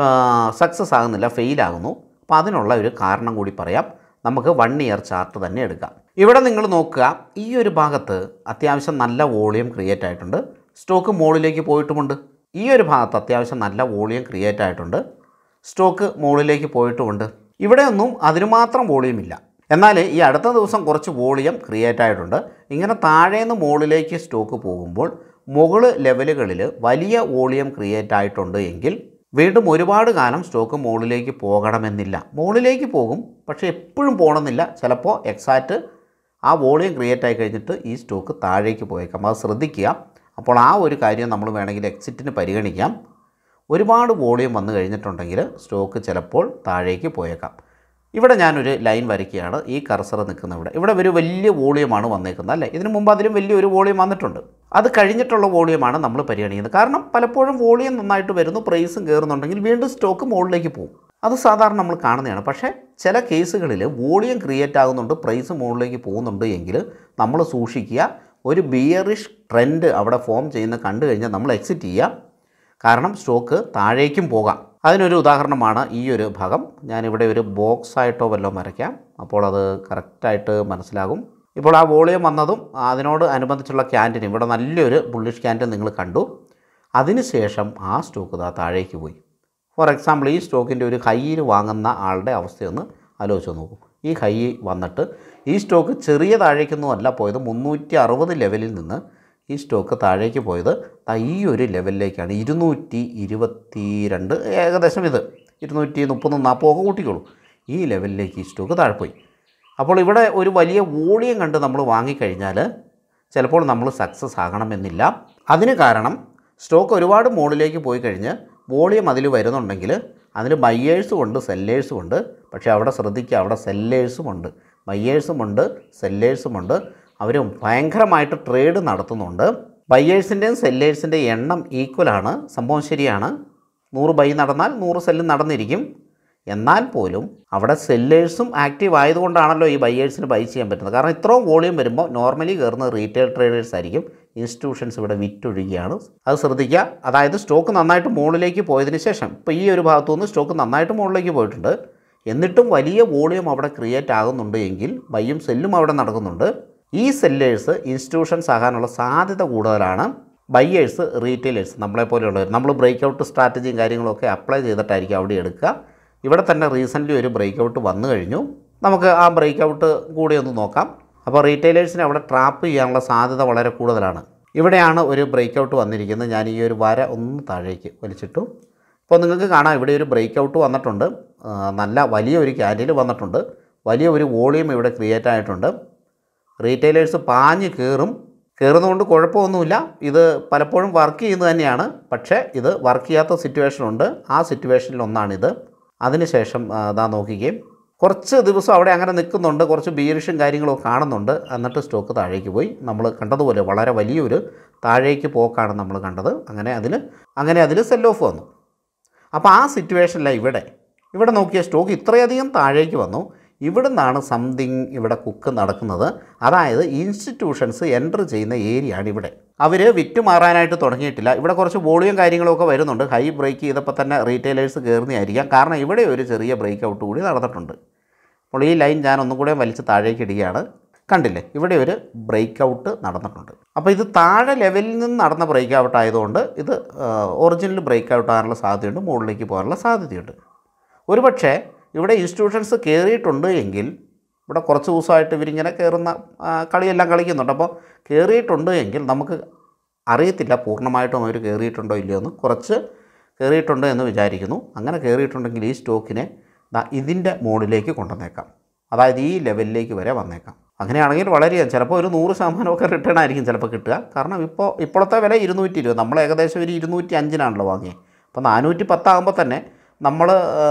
സക്സസ് ആകുന്നില്ല ഫെയിലാകുന്നു അപ്പോൾ അതിനുള്ള ഒരു കാരണം കൂടി പറയാം നമുക്ക് വൺ ഇയർ ചാർട്ട് തന്നെ എടുക്കാം ഇവിടെ നിങ്ങൾ നോക്കുക ഈ ഒരു ഭാഗത്ത് അത്യാവശ്യം നല്ല വോളിയം ക്രിയേറ്റ് ആയിട്ടുണ്ട് സ്റ്റോക്ക് മുകളിലേക്ക് പോയിട്ടുമുണ്ട് ഈ ഒരു ഭാഗത്ത് അത്യാവശ്യം നല്ല വോളിയം ക്രിയേറ്റ് ആയിട്ടുണ്ട് സ്റ്റോക്ക് മുകളിലേക്ക് പോയിട്ടുമുണ്ട് ഇവിടെയൊന്നും അതിന് മാത്രം വോളിയം ഇല്ല എന്നാൽ ഈ അടുത്ത ദിവസം കുറച്ച് വോളിയം ക്രിയേറ്റ് ആയിട്ടുണ്ട് ഇങ്ങനെ താഴേന്ന് മുകളിലേക്ക് സ്റ്റോക്ക് പോകുമ്പോൾ മുകൾ ലെവലുകളിൽ വലിയ വോളിയം ക്രിയേറ്റ് ആയിട്ടുണ്ട് എങ്കിൽ വീണ്ടും ഒരുപാട് കാലം സ്റ്റോക്ക് മുകളിലേക്ക് പോകണമെന്നില്ല മുകളിലേക്ക് പോകും പക്ഷേ എപ്പോഴും പോകണമെന്നില്ല ചിലപ്പോൾ എക്സാക്റ്റ് ആ വോളിയം ക്രിയേറ്റ് ആയി കഴിഞ്ഞിട്ട് ഈ സ്റ്റോക്ക് താഴേക്ക് പോയേക്കാം അത് ശ്രദ്ധിക്കുക അപ്പോൾ ആ ഒരു കാര്യം നമ്മൾ വേണമെങ്കിൽ എക്സിറ്റിന് പരിഗണിക്കാം ഒരുപാട് വോളിയം വന്നു കഴിഞ്ഞിട്ടുണ്ടെങ്കിൽ സ്റ്റോക്ക് ചിലപ്പോൾ താഴേക്ക് പോയേക്കാം ഇവിടെ ഞാനൊരു ലൈൻ വരയ്ക്കുകയാണ് ഈ കർസർ നിൽക്കുന്ന ഇവിടെ ഇവിടെ ഒരു വലിയ വോളിയമാണ് വന്നേക്കുന്നത് അല്ലേ ഇതിനു മുമ്പ് അതിലും വലിയൊരു വോളിയം വന്നിട്ടുണ്ട് അത് കഴിഞ്ഞിട്ടുള്ള വോളിയമാണ് നമ്മൾ പരിഗണിക്കുന്നത് കാരണം പലപ്പോഴും വോളിയം നന്നായിട്ട് വരുന്നു പ്രൈസും കയറുന്നുണ്ടെങ്കിൽ വീണ്ടും സ്റ്റോക്ക് മുകളിലേക്ക് പോകും അത് സാധാരണ നമ്മൾ കാണുന്നതാണ് പക്ഷേ ചില കേസുകളിൽ വോളിയം ക്രിയേറ്റ് ആകുന്നുണ്ട് പ്രൈസ് മുകളിലേക്ക് പോകുന്നുണ്ട് എങ്കിൽ നമ്മൾ സൂക്ഷിക്കുക ഒരു ബിയറിഷ് ട്രെൻഡ് അവിടെ ഫോം ചെയ്യുന്ന കണ്ടു കഴിഞ്ഞാൽ നമ്മൾ എക്സിറ്റ് ചെയ്യുക കാരണം സ്റ്റോക്ക് താഴേക്കും പോകാം അതിനൊരു ഉദാഹരണമാണ് ഈ ഒരു ഭാഗം ഞാനിവിടെ ഒരു ബോക്സ് ആയിട്ടോ വല്ലതും വരയ്ക്കാം അപ്പോൾ അത് കറക്റ്റായിട്ട് മനസ്സിലാകും ഇപ്പോൾ ആ വോളിയം വന്നതും അതിനോട് അനുബന്ധിച്ചുള്ള ക്യാൻറ്റീൻ ഇവിടെ നല്ലൊരു ബുള്ളിഷ് ക്യാൻറ്റീൻ നിങ്ങൾ കണ്ടു അതിനുശേഷം ആ സ്റ്റോക്ക് ഇതാ താഴേക്ക് പോയി ഫോർ എക്സാമ്പിൾ ഈ സ്റ്റോക്കിൻ്റെ ഒരു ഹൈയിൽ വാങ്ങുന്ന ആളുടെ അവസ്ഥയൊന്ന് ആലോചിച്ച് നോക്കൂ ഈ ഹൈ വന്നിട്ട് ഈ സ്റ്റോക്ക് ചെറിയ താഴേക്കൊന്നും അല്ല പോയത് മുന്നൂറ്റി അറുപത് ലെവലിൽ നിന്ന് ഈ സ്റ്റോക്ക് താഴേക്ക് പോയത് ദാ ഈ ഒരു ലെവലിലേക്കാണ് ഇരുന്നൂറ്റി ഇരുപത്തി രണ്ട് ഏകദേശം ഇത് ഇരുന്നൂറ്റി മുപ്പത് നാൽപ്പത് ഒക്കെ കൂട്ടിക്കോളൂ ഈ ലെവലിലേക്ക് ഈ സ്റ്റോക്ക് താഴെ പോയി അപ്പോൾ ഇവിടെ ഒരു വലിയ വോളിയം കണ്ട് നമ്മൾ വാങ്ങിക്കഴിഞ്ഞാൽ ചിലപ്പോൾ നമ്മൾ സക്സസ് ആകണമെന്നില്ല അതിന് കാരണം സ്റ്റോക്ക് ഒരുപാട് മുകളിലേക്ക് പോയി കഴിഞ്ഞ് വോളിയം അതിൽ വരുന്നുണ്ടെങ്കിൽ അതിൽ ബയ്യേഴ്സും ഉണ്ട് സെല്ലേഴ്സും ഉണ്ട് പക്ഷേ അവിടെ ശ്രദ്ധിക്കുക അവിടെ സെല്ലേഴ്സും ഉണ്ട് ബയ്യേഴ്സും ഉണ്ട് സെല്ലേഴ്സും ഉണ്ട് അവർ ഭയങ്കരമായിട്ട് ട്രേഡ് നടത്തുന്നുണ്ട് ബയ്യേഴ്സിൻ്റെയും സെല്ലേഴ്സിൻ്റെയും എണ്ണം ഈക്വലാണ് സംഭവം ശരിയാണ് നൂറ് ബൈ നടന്നാൽ നൂറ് സെല്ല് നടന്നിരിക്കും എന്നാൽ പോലും അവിടെ സെല്ലേഴ്സും ആക്റ്റീവ് ആയതുകൊണ്ടാണല്ലോ ഈ ബയ്യേഴ്സിന് ബൈ ചെയ്യാൻ പറ്റുന്നത് കാരണം ഇത്രയും വോളിയം വരുമ്പോൾ നോർമലി കയറുന്നത് റീറ്റെയിൽ ട്രേഡേഴ്സ് ആയിരിക്കും ഇൻസ്റ്റിറ്റ്യൂഷൻസ് ഇവിടെ വിറ്റൊഴുകിയാണ് അത് ശ്രദ്ധിക്കുക അതായത് സ്റ്റോക്ക് നന്നായിട്ട് മുകളിലേക്ക് പോയതിന് ശേഷം ഇപ്പോൾ ഈ ഒരു ഭാഗത്തു നിന്ന് സ്റ്റോക്ക് നന്നായിട്ട് മുകളിലേക്ക് പോയിട്ടുണ്ട് എന്നിട്ടും വലിയ വോളിയം അവിടെ ക്രിയേറ്റ് ആകുന്നുണ്ട് എങ്കിൽ ബൈയും സെല്ലും അവിടെ നടക്കുന്നുണ്ട് ഈ സെല്ലേഴ്സ് ഇൻസ്റ്റിറ്റ്യൂഷൻസ് ആകാനുള്ള സാധ്യത കൂടുതലാണ് ബയ്യേഴ്സ് റീറ്റെയിലേഴ്സ് നമ്മളെ പോലെയുള്ളവർ നമ്മൾ ബ്രേക്ക് ഔട്ട് സ്ട്രാറ്റജിയും കാര്യങ്ങളൊക്കെ അപ്ലൈ ചെയ്തിട്ടായിരിക്കും അവിടെ എടുക്കുക ഇവിടെ തന്നെ റീസെൻ്റ്ലി ഒരു ബ്രേക്ക് ഔട്ട് വന്നു കഴിഞ്ഞു നമുക്ക് ആ ബ്രേക്ക് ഔട്ട് കൂടി ഒന്ന് നോക്കാം അപ്പോൾ റീറ്റെയിലേഴ്സിനെ അവിടെ ട്രാപ്പ് ചെയ്യാനുള്ള സാധ്യത വളരെ കൂടുതലാണ് ഇവിടെയാണ് ഒരു ബ്രേക്ക് ഔട്ട് വന്നിരിക്കുന്നത് ഞാൻ ഈ ഒരു വര ഒന്ന് താഴേക്ക് വലിച്ചിട്ടു ഇപ്പോൾ നിങ്ങൾക്ക് കാണാം ഇവിടെ ഒരു ബ്രേക്ക് ഔട്ട് വന്നിട്ടുണ്ട് ആ, നല്ല വലിയ ഒരു ക്യാൻഡിൽ വന്നിട്ടുണ്ട് വലിയ ഒരു വോളിയം ഇവിടെ ക്രിയേറ്റ് ആയിട്ടുണ്ട് റീറ്റെയിലേഴ്സ് പാഞ്ഞ് കയറും കയറുന്നതുകൊണ്ട് കുഴപ്പമൊന്നുമില്ല ഇത് പലപ്പോഴും വർക്ക് ചെയ്യുന്നത് തന്നെയാണ് പക്ഷേ ഇത് വർക്ക് ചെയ്യാത്ത സിറ്റുവേഷൻ ഉണ്ട് ആ സിറ്റുവേഷനിൽ ഒന്നാണിത് അതിനുശേഷം ആ, ദാ നോക്കിക്കുകയും കുറച്ച് ദിവസം അവിടെ അങ്ങനെ നിൽക്കുന്നുണ്ട് കുറച്ച് ബീരിഷും കാര്യങ്ങളൊക്കെ കാണുന്നുണ്ട് എന്നിട്ട് സ്റ്റോക്ക് താഴേക്ക് പോയി നമ്മൾ കണ്ടതുപോലെ വളരെ വലിയൊരു താഴേക്ക് പോക്കാണ് നമ്മൾ കണ്ടത് അങ്ങനെ അതിൽ അങ്ങനെ അതിൽ സെൽ ഓഫ് വന്നു അപ്പോൾ ആ സിറ്റുവേഷനിലാണ് ഇവിടെ ഇവിടെ നോക്കിയ സ്റ്റോക്ക് ഇത്രയധികം താഴേക്ക് വന്നു ഇവിടുന്നാണ് സംതിങ് ഇവിടെ കുക്ക് നടക്കുന്നത് അതായത് ഇൻസ്റ്റിറ്റ്യൂഷൻസ് എൻ്റർ ചെയ്യുന്ന ഏരിയയാണ് ഇവിടെ അവർ വിറ്റ് മാറാനായിട്ട് തുടങ്ങിയിട്ടില്ല ഇവിടെ കുറച്ച് വോളിയം കാര്യങ്ങളൊക്കെ വരുന്നുണ്ട് ഹൈ ബ്രേക്ക് ചെയ്തപ്പോൾ തന്നെ റീറ്റെയിലേഴ്സ് കയറുന്നതായിരിക്കാം കാരണം ഇവിടെ ഒരു ചെറിയ ബ്രേക്ക് ഔട്ട് കൂടി നടന്നിട്ടുണ്ട് അപ്പോൾ ഈ ലൈൻ ഞാൻ ഒന്നും കൂടെ വലിച്ച് താഴേക്ക് ഇടുകയാണ് കണ്ടില്ലേ ഇവിടെ ഒരു ബ്രേക്ക് ഔട്ട് നടന്നിട്ടുണ്ട് അപ്പോൾ ഇത് താഴെ ലെവലിൽ നിന്ന് നടന്ന ബ്രേക്ക് ഔട്ട് ആയതുകൊണ്ട് ഇത് ഒറിജിനൽ ബ്രേക്ക് ഔട്ട് ആകാനുള്ള സാധ്യതയുണ്ട് മുകളിലേക്ക് പോകാനുള്ള സാധ്യതയുണ്ട് ഒരുപക്ഷേ ഇവിടെ ഇൻസ്റ്റിറ്റ്യൂഷൻസ് കയറിയിട്ടുണ്ട് എങ്കിൽ ഇവിടെ കുറച്ച് ദിവസമായിട്ട് ഇവരിങ്ങനെ കയറുന്ന ആ, കളിയെല്ലാം കളിക്കുന്നുണ്ട് അപ്പോൾ കയറിയിട്ടുണ്ട് എങ്കിൽ നമുക്ക് അറിയത്തില്ല പൂർണ്ണമായിട്ടും അവർ കയറിയിട്ടുണ്ടോ ഇല്ലയോ എന്ന് കുറച്ച് കയറിയിട്ടുണ്ട് എന്ന് വിചാരിക്കുന്നു അങ്ങനെ കയറിയിട്ടുണ്ടെങ്കിൽ ഈ സ്റ്റോക്കിനെ ദാ ഇതിൻ്റെ മുകളിലേക്ക് കൊണ്ടുവന്നേക്കാം അതായത് ഈ ലെവലിലേക്ക് വരെ വന്നേക്കാം അങ്ങനെയാണെങ്കിൽ വളരെ ചിലപ്പോൾ ഒരു നൂറ് ശതമാനമൊക്കെ റിട്ടേൺ ആയിരിക്കും ചിലപ്പോൾ കിട്ടുക കാരണം ഇപ്പോൾ ഇപ്പോഴത്തെ വില ഇരുന്നൂറ്റി ഇരുപത് നമ്മൾ ഏകദേശം ഒരു ഇരുന്നൂറ്റി അഞ്ചിനാണല്ലോ വാങ്ങിയത് അപ്പോൾ നാനൂറ്റി പത്താകുമ്പോൾ തന്നെ നമ്മൾ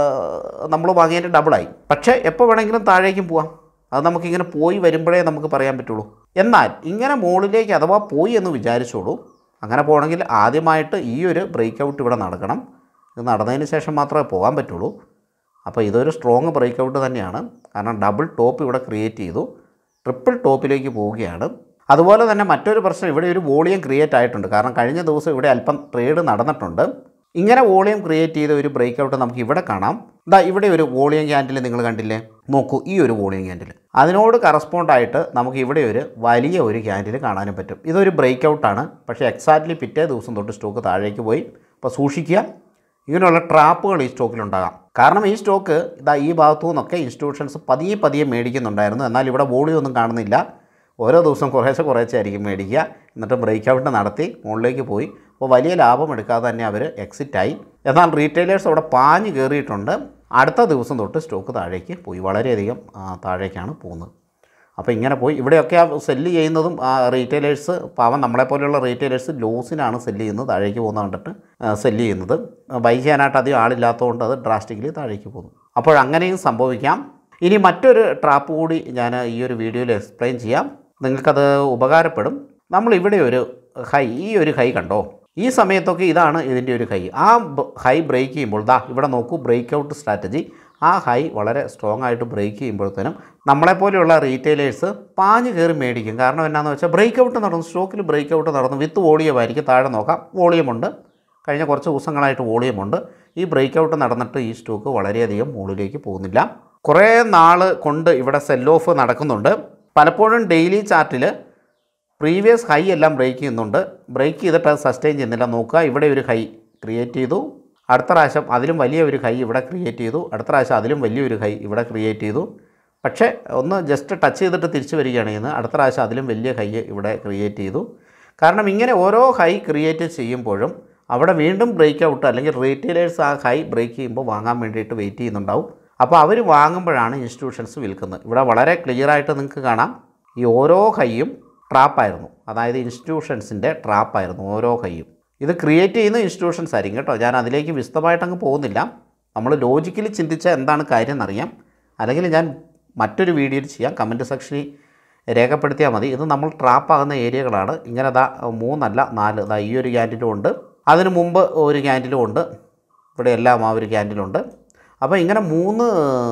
നമ്മൾ വാങ്ങിയതിൻ്റെ ഡബിളായി പക്ഷേ എപ്പോൾ വേണമെങ്കിലും താഴേക്കും പോവാം അത് നമുക്കിങ്ങനെ പോയി വരുമ്പോഴേ നമുക്ക് പറയാൻ പറ്റുള്ളൂ എന്നാൽ ഇങ്ങനെ മുകളിലേക്ക് അഥവാ പോയി എന്ന് വിചാരിച്ചോളൂ അങ്ങനെ പോകണമെങ്കിൽ ആദ്യമായിട്ട് ഈ ഒരു ബ്രേക്ക് ഔട്ട് ഇവിടെ നടക്കണം ഇത് നടന്നതിന് ശേഷം മാത്രമേ പോകാൻ പറ്റുള്ളൂ അപ്പോൾ ഇതൊരു സ്ട്രോങ് ബ്രേക്ക് ഔട്ട് തന്നെയാണ് കാരണം ഡബിൾ ടോപ്പ് ഇവിടെ ക്രിയേറ്റ് ചെയ്തു ട്രിപ്പിൾ ടോപ്പിലേക്ക് പോവുകയാണ് അതുപോലെ തന്നെ മറ്റൊരു പ്രശ്നം ഇവിടെ ഒരു വോളിയം ക്രിയേറ്റ് ആയിട്ടുണ്ട് കാരണം കഴിഞ്ഞ ദിവസം ഇവിടെ അല്പം ട്രേഡ് നടന്നിട്ടുണ്ട് ഇങ്ങനെ വോളിയം ക്രിയേറ്റ് ചെയ്ത ഒരു ബ്രേക്ക് ഔട്ട് നമുക്ക് ഇവിടെ കാണാം ഇതാ ഇവിടെ ഒരു വോളിയം ക്യാൻഡിൽ നിങ്ങൾ കണ്ടില്ലേ നോക്കൂ ഈ ഒരു വോളിയം ക്യാൻഡിൽ അതിനോട് കറസ്പോണ്ട് ആയിട്ട് നമുക്ക് ഇവിടെ ഒരു വലിയ ഒരു ക്യാൻഡിൽ കാണാനും പറ്റും ഇതൊരു ബ്രേക്ക് ഔട്ടാണ് പക്ഷേ എക്സാക്ട്ലി പിറ്റേ ദിവസം തൊട്ട് സ്റ്റോക്ക് താഴേക്ക് പോയി അപ്പോൾ സൂക്ഷിക്കുക ഇങ്ങനെയുള്ള ട്രാപ്പുകൾ ഈ സ്റ്റോക്കിലുണ്ടാകാം കാരണം ഈ സ്റ്റോക്ക് ഇതാ ഈ ഭാഗത്തു നിന്നൊക്കെ ഇൻസ്റ്റിറ്റ്യൂഷൻസ് പതിയെ പതിയെ മേടിക്കുന്നുണ്ടായിരുന്നു എന്നാൽ ഇവിടെ വോളിയം ഒന്നും കാണുന്നില്ല ഓരോ ദിവസം കുറേശ്ശെ കുറേശ്ശെ ആയിരിക്കും മേടിക്കുക എന്നിട്ട് ബ്രേക്ക് ഔട്ട് നടത്തി മുകളിലേക്ക് പോയി അപ്പോൾ വലിയ ലാഭം എടുക്കാതെ തന്നെ അവർ എക്സിറ്റായി എന്നാൽ റീറ്റെയിലേഴ്സ് അവിടെ പാഞ്ഞ് കയറിയിട്ടുണ്ട് അടുത്ത ദിവസം തൊട്ട് സ്റ്റോക്ക് താഴേക്ക് പോയി വളരെയധികം ആ, താഴേക്കാണ് പോകുന്നത് അപ്പോൾ ഇങ്ങനെ പോയി ഇവിടെയൊക്കെ ആ സെല്ല് ചെയ്യുന്നതും ആ റീറ്റെയിലേഴ്സ് പാവം നമ്മളെപ്പോലെയുള്ള റീറ്റെയിലേഴ്സ് ലോസിനാണ് സെല്ല് ചെയ്യുന്നത് താഴേക്ക് പോകുന്ന കണ്ടിട്ട് സെല്ല് ചെയ്യുന്നത് ബൈ ചെയ്യാനായിട്ട് അധികം ആളില്ലാത്തതുകൊണ്ട് അത് ഡ്രാസ്റ്റിക്കലി താഴേക്ക് പോകുന്നു അപ്പോൾ അങ്ങനെയും സംഭവിക്കാം ഇനി മറ്റൊരു ട്രാപ്പ് കൂടി ഞാൻ ഈ ഒരു വീഡിയോയിൽ എക്സ്പ്ലെയിൻ ചെയ്യാം നിങ്ങൾക്കത് ഉപകാരപ്പെടും നമ്മൾ ഇവിടെ ഒരു ഹൈ ഈ ഒരു ഹൈ കണ്ടോ ഈ സമയത്തൊക്കെ ഇതാണ് ഇതിൻ്റെ ഒരു ഹൈ ആ ഹൈ ബ്രേക്ക് ചെയ്യുമ്പോൾ ദാ ഇവിടെ നോക്കൂ ബ്രേക്ക് ഔട്ട് സ്ട്രാറ്റജി ആ ഹൈ വളരെ സ്ട്രോങ് ആയിട്ട് ബ്രേക്ക് ചെയ്യുമ്പോഴത്തേനും നമ്മളെപ്പോലെയുള്ള റീറ്റെയിലേഴ്സ് പാഞ്ഞ് കയറി മേടിക്കും കാരണം എന്നാന്ന് വെച്ചാൽ ബ്രേക്ക് ഔട്ട് നടന്നു സ്റ്റോക്കിൽ ബ്രേക്ക് ഔട്ട് നടന്നു വിത്ത് വോളിയമായിരിക്കും താഴെ നോക്കാം വോളിയമുണ്ട് കഴിഞ്ഞ കുറച്ച് ദിവസങ്ങളായിട്ട് വോളിയമുണ്ട് ഈ ബ്രേക്ക് ഔട്ട് നടന്നിട്ട് ഈ സ്റ്റോക്ക് വളരെയധികം മുകളിലേക്ക് പോകുന്നില്ല കുറേ നാൾ കൊണ്ട് ഇവിടെ സെൽ ഓഫ് നടക്കുന്നുണ്ട് പലപ്പോഴും ഡെയിലി ചാർട്ടിൽ പ്രീവിയസ് ഹൈ എല്ലാം ബ്രേക്ക് ചെയ്യുന്നുണ്ട് ബ്രേക്ക് ചെയ്തിട്ട് അത് സസ്റ്റെയിൻ ചെയ്യുന്നില്ല നോക്കുക ഇവിടെ ഒരു ഹൈ ക്രിയേറ്റ് ചെയ്തു അടുത്ത പ്രാവശ്യം അതിലും വലിയ ഒരു ഹൈ ഇവിടെ ക്രിയേറ്റ് ചെയ്തു അടുത്ത പ്രാവശ്യം അതിലും വലിയൊരു ഹൈ ഇവിടെ ക്രിയേറ്റ് ചെയ്തു പക്ഷേ ഒന്ന് ജസ്റ്റ് ടച്ച് ചെയ്തിട്ട് തിരിച്ചു വരികയാണ് ചെയ്യുന്നത് അടുത്ത പ്രാവശ്യം അതിലും വലിയ ഹൈ ഇവിടെ ക്രിയേറ്റ് ചെയ്തു കാരണം ഇങ്ങനെ ഓരോ ഹൈ ക്രിയേറ്റ് ചെയ്യുമ്പോഴും അവിടെ വീണ്ടും ബ്രേക്ക് ഔട്ട് അല്ലെങ്കിൽ റീറ്റെയിലേഴ്സ് ആ ഹൈ ബ്രേക്ക് ചെയ്യുമ്പോൾ വാങ്ങാൻ വേണ്ടിയിട്ട് വെയിറ്റ് ചെയ്യുന്നുണ്ടാവും അപ്പോൾ അവർ വാങ്ങുമ്പോഴാണ് ഇൻസ്റ്റിറ്റ്യൂഷൻസ് വിൽക്കുന്നത് ഇവിടെ വളരെ ക്ലിയർ ആയിട്ട് നിങ്ങൾക്ക് കാണാം ഈ ഓരോ ഹൈയും ട്രാപ്പായിരുന്നു അതായത് ഇൻസ്റ്റിറ്റ്യൂഷൻസിൻ്റെ ട്രാപ്പായിരുന്നു ഓരോ ഹൈയും ഇത് ക്രിയേറ്റ് ചെയ്യുന്ന ഇൻസ്റ്റിറ്റ്യൂഷൻസ് ആയിരിക്കും കേട്ടോ ഞാൻ അതിലേക്ക് വിശദമായിട്ട് അങ്ങ് പോകുന്നില്ല നമ്മൾ ലോജിക്കലി ചിന്തിച്ചാൽ എന്താണ് കാര്യം എന്നറിയാം അല്ലെങ്കിൽ ഞാൻ മറ്റൊരു വീഡിയോയിൽ ചെയ്യാം കമൻറ്റ് സെക്ഷനിൽ രേഖപ്പെടുത്തിയാൽ മതി ഇത് നമ്മൾ ട്രാപ്പാകുന്ന ഏരിയകളാണ് ഇങ്ങനെ ദാ മൂന്നല്ല നാല് ദാ ഈ ഒരു ക്യാൻഡിലും ഉണ്ട് അതിന് മുമ്പ് ഒരു ക്യാൻഡിലും ഉണ്ട് ഇവിടെ എല്ലാം ആ ഒരു ക്യാൻഡിലുണ്ട് അപ്പോൾ ഇങ്ങനെ മൂന്ന്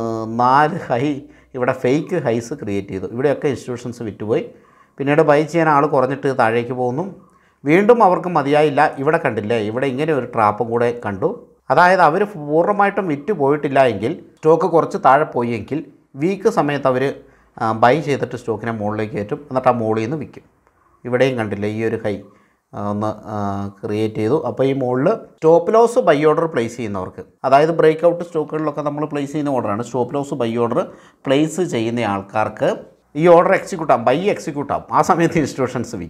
നാല് ഹൈ ഇവിടെ ഫേക്ക് ഹൈസ് ക്രിയേറ്റ് ചെയ്തു ഇവിടെയൊക്കെ ഇൻസ്റ്റിറ്റ്യൂഷൻസ് വിറ്റുപോയി പിന്നീട് ബൈ ചെയ്യാൻ ആൾ കുറഞ്ഞിട്ട് താഴേക്ക് പോകുന്നു വീണ്ടും അവർക്ക് മതിയായില്ല ഇവിടെ കണ്ടില്ലേ ഇവിടെ ഇങ്ങനെ ഒരു ട്രാപ്പും കൂടെ കണ്ടു അതായത് അവർ പൂർണ്ണമായിട്ടും വിറ്റ് പോയിട്ടില്ല എങ്കിൽ സ്റ്റോക്ക് കുറച്ച് താഴെ പോയെങ്കിൽ വീക്ക് സമയത്ത് അവർ ബൈ ചെയ്തിട്ട് സ്റ്റോക്കിനെ മുകളിലേക്ക് കയറ്റും എന്നിട്ട് ആ മുകളിൽ നിന്ന് വിൽക്കും ഇവിടെയും കണ്ടില്ലേ ഈ ഒരു ഹൈ ആ, ഒന്ന് ക്രിയേറ്റ് ചെയ്തു അപ്പോൾ ഈ മുകളിൽ stop loss buy order place ചെയ്യുന്നവർക്ക് അതായത് ബ്രേക്ക് ഔട്ട് സ്റ്റോക്കുകളിലൊക്കെ നമ്മൾ പ്ലേസ് ചെയ്യുന്ന ഓർഡറാണ് stop loss buy order place ചെയ്യുന്ന ആൾക്കാർക്ക് ഈ ഓർഡർ എക്സിക്യൂട്ട് ആവും ബൈ എക്സിക്യൂട്ട് ആവും ആ സമയത്ത് ഇൻസ്റ്റിറ്റ്യൂഷൻസ് വിൽക്കും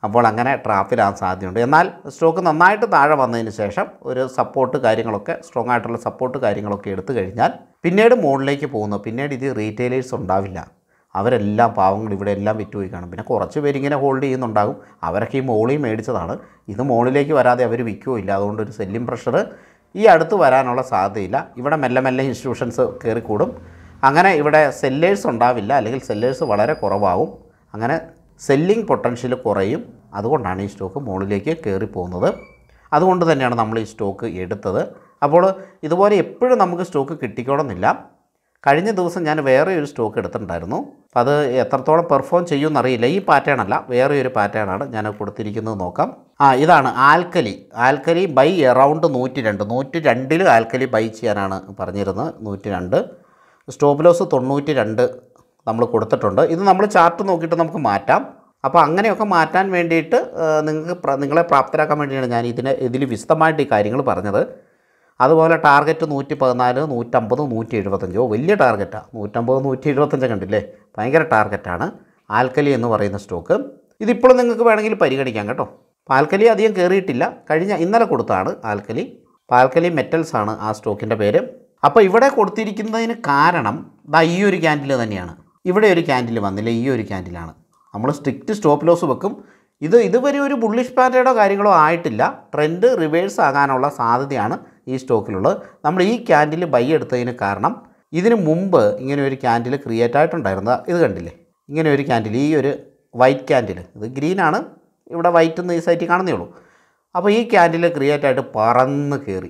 അപ്പോൾ അങ്ങനെ ട്രാപ്പിലാകാൻ സാധ്യതയുണ്ട് എന്നാൽ സ്റ്റോക്ക് നന്നായിട്ട് താഴെ വന്നതിന് ശേഷം ഒരു സപ്പോർട്ട് കാര്യങ്ങളൊക്കെ സ്ട്രോങ് ആയിട്ടുള്ള സപ്പോർട്ട് കാര്യങ്ങളൊക്കെ എടുത്തു കഴിഞ്ഞാൽ പിന്നീട് മുകളിലേക്ക് പോകുന്നു പിന്നീട് ഇത് റീറ്റെയിലേഴ്സ് ഉണ്ടാവില്ല അവരെല്ലാം പാവങ്ങൾ ഇവിടെ എല്ലാം വിറ്റുപോയി കാണും പിന്നെ കുറച്ച് പേരിങ്ങനെ ഹോൾഡ് ചെയ്യുന്നുണ്ടാകും അവരൊക്കെ ഈ മോളിൽ മേടിച്ചതാണ് ഇത് മുകളിലേക്ക് വരാതെ അവർ വിൽക്കുകയോ ഇല്ല അതുകൊണ്ട് ഒരു സെല്ലിംഗ് പ്രഷർ ഈ അടുത്ത് വരാനുള്ള സാധ്യതയില്ല ഇവിടെ മെല്ലെ മെല്ലെ ഇൻസ്റ്റിറ്റ്യൂഷൻസ് കയറിക്കൂടും അങ്ങനെ ഇവിടെ സെല്ലേഴ്സ് ഉണ്ടാവില്ല അല്ലെങ്കിൽ സെല്ലേഴ്സ് വളരെ കുറവാകും അങ്ങനെ സെല്ലിംഗ് പൊട്ടൻഷ്യൽ കുറയും അതുകൊണ്ടാണ് ഈ സ്റ്റോക്ക് മുകളിലേക്ക് കയറി പോകുന്നത് അതുകൊണ്ട് തന്നെയാണ് നമ്മൾ ഈ സ്റ്റോക്ക് എടുത്തത് അപ്പോൾ ഇതുപോലെ എപ്പോഴും നമുക്ക് സ്റ്റോക്ക് കിട്ടിക്കോണമെന്നില്ല കഴിഞ്ഞ ദിവസം ഞാൻ വേറെ ഒരു സ്റ്റോക്ക് എടുത്തിട്ടുണ്ടായിരുന്നു അപ്പോൾ അത് എത്രത്തോളം പെർഫോം ചെയ്യുമെന്നറിയില്ല ഈ പാറ്റേൺ അല്ല വേറെ ഒരു പാറ്റേൺ ആണ് ഞാൻ കൊടുത്തിരിക്കുന്നത് നോക്കാം ആ ഇതാണ് ആൽക്കലി ആൽക്കലി ബൈ എറൗണ്ട് നൂറ്റി രണ്ട് നൂറ്റി രണ്ടിൽ ആൽക്കലി ബൈ ചെയ്യാനാണ് പറഞ്ഞിരുന്നത് നൂറ്റി രണ്ട് സ്റ്റോപ്പ് ലോസ് തൊണ്ണൂറ്റി രണ്ട് നമ്മൾ കൊടുത്തിട്ടുണ്ട് ഇത് നമ്മൾ ചാർട്ട് നോക്കിയിട്ട് നമുക്ക് മാറ്റാം അപ്പോൾ അങ്ങനെയൊക്കെ മാറ്റാൻ വേണ്ടിയിട്ട് ആ, നിങ്ങൾക്ക് പ്ര- നിങ്ങളെ പ്രാപ്തരാക്കാൻ വേണ്ടിയാണ് ഞാൻ ഇതിനെ ഇതിൽ വിശദമായിട്ട് ഈ കാര്യങ്ങൾ പറഞ്ഞത് അതുപോലെ ടാർഗറ്റ് നൂറ്റി പതിനാല് നൂറ്റമ്പത് നൂറ്റി എഴുപത്തഞ്ചോ വലിയ ടാർഗറ്റാണ് നൂറ്റമ്പത് നൂറ്റി എഴുപത്തഞ്ച് കണ്ടില്ലേ ഭയങ്കര ടാർഗറ്റാണ് ആൽക്കലി എന്ന് പറയുന്ന സ്റ്റോക്ക് ഇതിപ്പോഴും നിങ്ങൾക്ക് വേണമെങ്കിൽ പരിഗണിക്കാം കേട്ടോ അപ്പോൾ ആൽക്കലി അധികം കയറിയിട്ടില്ല കഴിഞ്ഞ ഇന്നലെ കൊടുത്താണ് ആൽക്കലി അപ്പോൾ ആൽക്കലി മെറ്റൽസ് ആണ് ആ സ്റ്റോക്കിൻ്റെ പേര് അപ്പോൾ ഇവിടെ കൊടുത്തിരിക്കുന്നതിന് കാരണം ദാ ഈ ഒരു ക്യാൻഡിൽ തന്നെയാണ് ഇവിടെ ഒരു ക്യാൻഡിൽ വന്നില്ല ഈ ഒരു ക്യാൻഡിലാണ് നമ്മൾ സ്ട്രിക്റ്റ് സ്റ്റോപ്പ് ലോസ് വെക്കും ഇത് ഇതുവരെ ഒരു ബുള്ളിഷ് പാറ്റേഡോ കാര്യങ്ങളോ ആയിട്ടില്ല ട്രെൻഡ് റിവേഴ്സ് ആകാനുള്ള സാധ്യതയാണ് ഈ സ്റ്റോക്കിലുള്ളത് നമ്മൾ ഈ ക്യാൻഡിൽ ബൈ എടുത്തതിന് കാരണം ഇതിന് മുമ്പ് ഇങ്ങനെ ഒരു ക്യാൻഡിൽ ക്രിയേറ്റ് ആയിട്ടുണ്ടായിരുന്നത് ഇത് കണ്ടില്ലേ ഇങ്ങനെ ഒരു ക്യാൻഡിൽ ഈ ഒരു വൈറ്റ് ക്യാൻഡിൽ ഇത് ഗ്രീനാണ് ഇവിടെ വൈറ്റ് എന്ന് ഈ സൈറ്റിൽ കാണുന്നേ ഉള്ളൂ അപ്പോൾ ഈ ക്യാൻഡിൽ ക്രിയേറ്റ് ആയിട്ട് പറന്ന് കയറി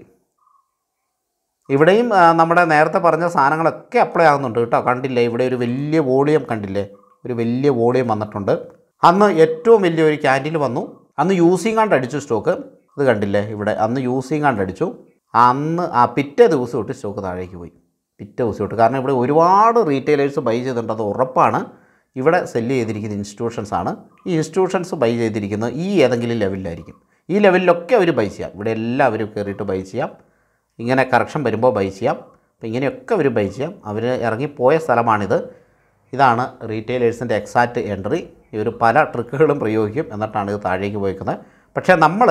ഇവിടെയും ആ, നമ്മുടെ നേരത്തെ പറഞ്ഞ സാധനങ്ങളൊക്കെ അപ്ലൈ ആകുന്നുണ്ട് കേട്ടോ കണ്ടില്ലേ ഇവിടെ ഒരു വലിയ വോളിയം കണ്ടില്ലേ ഒരു വലിയ വോളിയം വന്നിട്ടുണ്ട് അന്ന് ഏറ്റവും വലിയൊരു ക്യാൻഡിൽ വന്നു അന്ന് യൂസിങ് കാണ്ട് അടിച്ചു സ്റ്റോക്ക് ഇത് കണ്ടില്ലേ ഇവിടെ അന്ന് യൂസിങ് കാണ്ട് അടിച്ചു അന്ന് ആ പിറ്റേ ദിവസം തൊട്ട് സ്റ്റോക്ക് താഴേക്ക് പോയി പിറ്റേ ദിവസം തൊട്ട് കാരണം ഇവിടെ ഒരുപാട് റീറ്റെയിലേഴ്സ് ബൈ ചെയ്തിട്ടുണ്ട് അത് ഉറപ്പാണ് ഇവിടെ സെല്ല് ചെയ്തിരിക്കുന്ന ഇൻസ്റ്റിറ്റ്യൂഷൻസ് ആണ് ഈ ഇൻസ്റ്റിറ്റ്യൂഷൻസ് ബൈ ചെയ്തിരിക്കുന്നത് ഈ ഏതെങ്കിലും ലെവലിലായിരിക്കും ഈ ലെവലിലൊക്കെ അവർ ബൈ ചെയ്യാം ഇവിടെ എല്ലാവരും കയറിയിട്ട് ബൈ ചെയ്യാം ഇങ്ങനെ കറക്ഷൻ വരുമ്പോൾ ബൈ ചെയ്യാം അപ്പോൾ ഇങ്ങനെയൊക്കെ അവർ ബൈ ചെയ്യാം അവർ ഇറങ്ങിപ്പോയ സ്ഥലമാണിത് ഇതാണ് റീറ്റെയിലേഴ്സിൻ്റെ എക്സാക്റ്റ് എൻട്രി ഇവർ പല ട്രിക്കുകളും പ്രയോഗിക്കും എന്നിട്ടാണ് ഇത് താഴേക്ക് പോയിക്കുന്നത് പക്ഷേ നമ്മൾ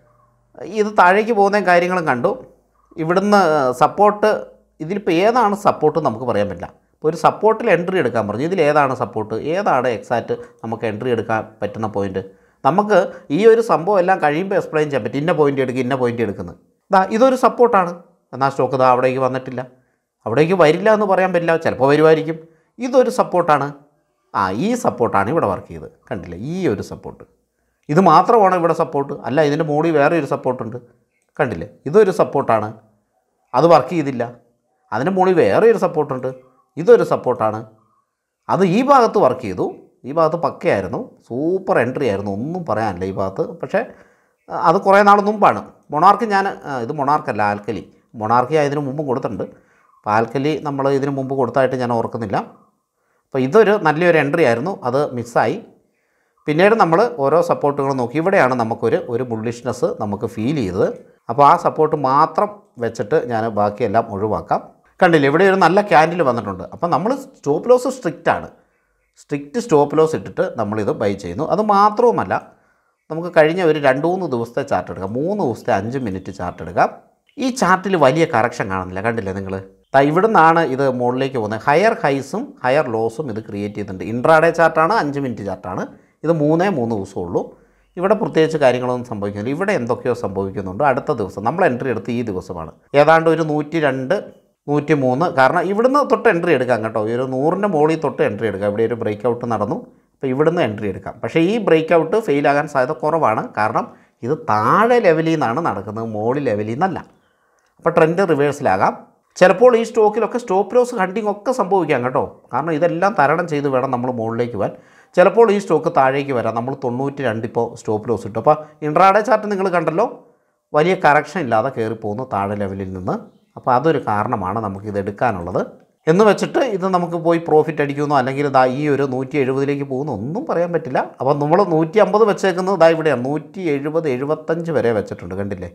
ഇത് താഴേക്ക് പോകുന്ന കാര്യങ്ങളും കണ്ടു ഇവിടുന്ന് സപ്പോർട്ട് ഇതിലിപ്പോൾ ഏതാണ് സപ്പോർട്ട് നമുക്ക് പറയാൻ പറ്റില്ല ഇപ്പോൾ ഒരു സപ്പോർട്ടിൽ എൻട്രി എടുക്കാൻ പറഞ്ഞു ഇതിൽ ഏതാണ് സപ്പോർട്ട് ഏതാണ് എക്സാക്റ്റ് നമുക്ക് എൻട്രി എടുക്കാൻ പറ്റുന്ന പോയിന്റ് നമുക്ക് ഈ ഒരു സംഭവം എല്ലാം കഴിയുമ്പോൾ എക്സ്പ്ലെയിൻ ചെയ്യാൻ പറ്റും ഇന്ന പോയിന്റ് എടുക്കുക ഇന്ന പോയിന്റ് എടുക്കുന്നത് ദാ ഇതൊരു സപ്പോർട്ടാണ് എന്നാൽ സ്റ്റോക്ക് ദാ അവിടേക്ക് വന്നിട്ടില്ല അവിടേക്ക് വരില്ല എന്ന് പറയാൻ പറ്റില്ല ചിലപ്പോൾ വരുമായിരിക്കും ഇതൊരു സപ്പോർട്ടാണ് ആ ഈ സപ്പോർട്ടാണ് ഇവിടെ വർക്ക് ചെയ്തത് കണ്ടില്ലേ ഈ ഒരു സപ്പോർട്ട് ഇത് മാത്രമാണ് ഇവിടെ സപ്പോർട്ട് അല്ല ഇതിൻ്റെ മുകളിൽ വേറെ ഒരു സപ്പോർട്ടുണ്ട് കണ്ടില്ലേ ഇതൊരു സപ്പോർട്ടാണ് അത് വർക്ക് ചെയ്തില്ല അതിൻ്റെ മുകളിൽ വേറെ ഒരു സപ്പോർട്ടുണ്ട് ഇതൊരു സപ്പോർട്ടാണ് അത് ഈ ഭാഗത്ത് വർക്ക് ചെയ്തു ഈ ഭാഗത്ത് പക്കയായിരുന്നു സൂപ്പർ എൻട്രി ആയിരുന്നു ഒന്നും പറയാനില്ല ഈ ഭാഗത്ത് പക്ഷേ ആ, അത് കുറേ നാൾ മുമ്പാണ് മൊണാർക്ക് ഞാൻ ആ, ഇത് മൊണാർക്കല്ല ആൽക്കലി മൊണാർക്കി ഇതിന് മുമ്പും കൊടുത്തിട്ടുണ്ട് അപ്പോൾ ആൽക്കലി നമ്മൾ ഇതിന് മുമ്പ് കൊടുത്തായിട്ട് ഞാൻ ഓർക്കുന്നില്ല അപ്പോൾ ഇതൊരു നല്ലൊരു എൻട്രി ആയിരുന്നു അത് മിസ്സായി പിന്നീട് നമ്മൾ ഓരോ സപ്പോർട്ടുകളും നോക്കി ഇവിടെയാണ് നമുക്കൊരു ഒരു ബുള്ളിഷ്നെസ് നമുക്ക് ഫീൽ ചെയ്തത് അപ്പോൾ ആ സപ്പോർട്ട് മാത്രം വെച്ചിട്ട് ഞാൻ ബാക്കിയെല്ലാം ഒഴിവാക്കാം കണ്ടില്ലേ ഇവിടെ ഒരു നല്ല ക്യാൻഡിൽ വന്നിട്ടുണ്ട് അപ്പോൾ നമ്മൾ സ്റ്റോപ്പ് ലോസ് സ്ട്രിക്റ്റ് ആണ് സ്ട്രിക്റ്റ് സ്റ്റോപ്പ് ലോസ് ഇട്ടിട്ട് നമ്മളിത് ബൈ ചെയ്യുന്നു അത് മാത്രവുമല്ല നമുക്ക് കഴിഞ്ഞ ഒരു രണ്ട് മൂന്ന് ദിവസത്തെ ചാർട്ട് എടുക്കാം മൂന്ന് ദിവസത്തെ അഞ്ച് മിനിറ്റ് ചാർട്ട് എടുക്കാം ഈ ചാർട്ടിൽ വലിയ കറക്ഷൻ കാണുന്നില്ല കണ്ടില്ലേ നിങ്ങൾ ഇവിടെ നിന്നാണ് ഇത് മുകളിലേക്ക് പോകുന്നത് ഹയർ ഹൈസും ഹയർ ലോസും ഇത് ക്രിയേറ്റ് ചെയ്തിട്ടുണ്ട് ഇൻട്രാഡേ ചാർട്ടാണ് അഞ്ച് മിനിറ്റ് ചാർട്ടാണ് ഇത് മൂന്നേ മൂന്ന് ദിവസമേ ഉള്ളൂ ഇവിടെ പ്രത്യേകിച്ച് കാര്യങ്ങളൊന്നും സംഭവിക്കുന്നില്ല ഇവിടെ എന്തൊക്കെയോ സംഭവിക്കുന്നുണ്ട് അടുത്ത ദിവസം നമ്മൾ എൻട്രി എടുത്ത് ഈ ദിവസമാണ് ഏതാണ്ട് ഒരു നൂറ്റി രണ്ട് നൂറ്റി മൂന്ന് കാരണം ഇവിടുന്ന് തൊട്ട് എൻട്രി എടുക്കാം കേട്ടോ ഈ ഒരു നൂറിൻ്റെ മുകളിൽ തൊട്ട് എൻട്രി എടുക്കാം ഇവിടെ ഒരു ബ്രേക്ക് ഔട്ട് നടന്നു അപ്പോൾ ഇവിടുന്ന് എൻട്രി എടുക്കാം പക്ഷേ ഈ ബ്രേക്ക് ഔട്ട് ഫെയിലാകാൻ സാധ്യത കുറവാണ് കാരണം ഇത് താഴെ ലെവലിൽ നിന്നാണ് നടക്കുന്നത് മുകളിൽ ലെവലിൽ നിന്നല്ല അപ്പോൾ ട്രെൻഡ് റിവേഴ്സിലാകാം ചിലപ്പോൾ ഈ സ്റ്റോക്കിലൊക്കെ സ്റ്റോപ്പ് ലോസ് ഹണ്ടിങ് ഒക്കെ സംഭവിക്കാം കേട്ടോ കാരണം ഇതെല്ലാം തരണം ചെയ്ത് വേണം നമ്മൾ മുകളിലേക്ക് പോകാൻ ചിലപ്പോൾ ഈ സ്റ്റോക്ക് താഴേക്ക് വരാം നമ്മൾ തൊണ്ണൂറ്റി രണ്ട് ഇപ്പോൾ സ്റ്റോപ്പ് ലോസ് ഇട്ടു അപ്പോൾ ഇൻട്രാഡേ ചാർട്ട് നിങ്ങൾ കണ്ടല്ലോ വലിയ കറക്ഷൻ ഇല്ലാതെ കയറി പോകുന്നു താഴെ ലെവലിൽ നിന്ന് അപ്പോൾ അതൊരു കാരണമാണ് നമുക്കിത് എടുക്കാനുള്ളത് എന്ന് വെച്ചിട്ട് ഇത് നമുക്ക് പോയി പ്രോഫിറ്റ് അടിക്കുമെന്നോ അല്ലെങ്കിൽ ഇതാ ഈ ഒരു നൂറ്റി എഴുപതിലേക്ക് പോകുന്നു ഒന്നും പറയാൻ പറ്റില്ല അപ്പോൾ നമ്മൾ നൂറ്റി അമ്പത് വെച്ചേക്കുന്നത് ഇതാ ഇവിടെയാണ് നൂറ്റി എഴുപത് എഴുപത്തഞ്ച് വരെ വെച്ചിട്ടുണ്ട് കണ്ടില്ലേ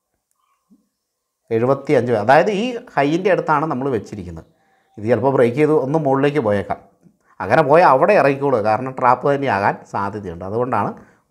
എഴുപത്തി അഞ്ച് അതായത് ഈ ഹൈൻ്റെ അടുത്താണ് നമ്മൾ വെച്ചിരിക്കുന്നത് ഇത് ചിലപ്പോൾ ബ്രേക്ക് ചെയ്ത് ഒന്ന് മുകളിലേക്ക് പോയേക്കാം അങ്ങനെ പോയാൽ അവിടെ ഇറങ്ങിക്കോളൂ കാരണം ട്രാപ്പ് തന്നെയാകാൻ സാധ്യതയുണ്ട് അതുകൊണ്ടാണ്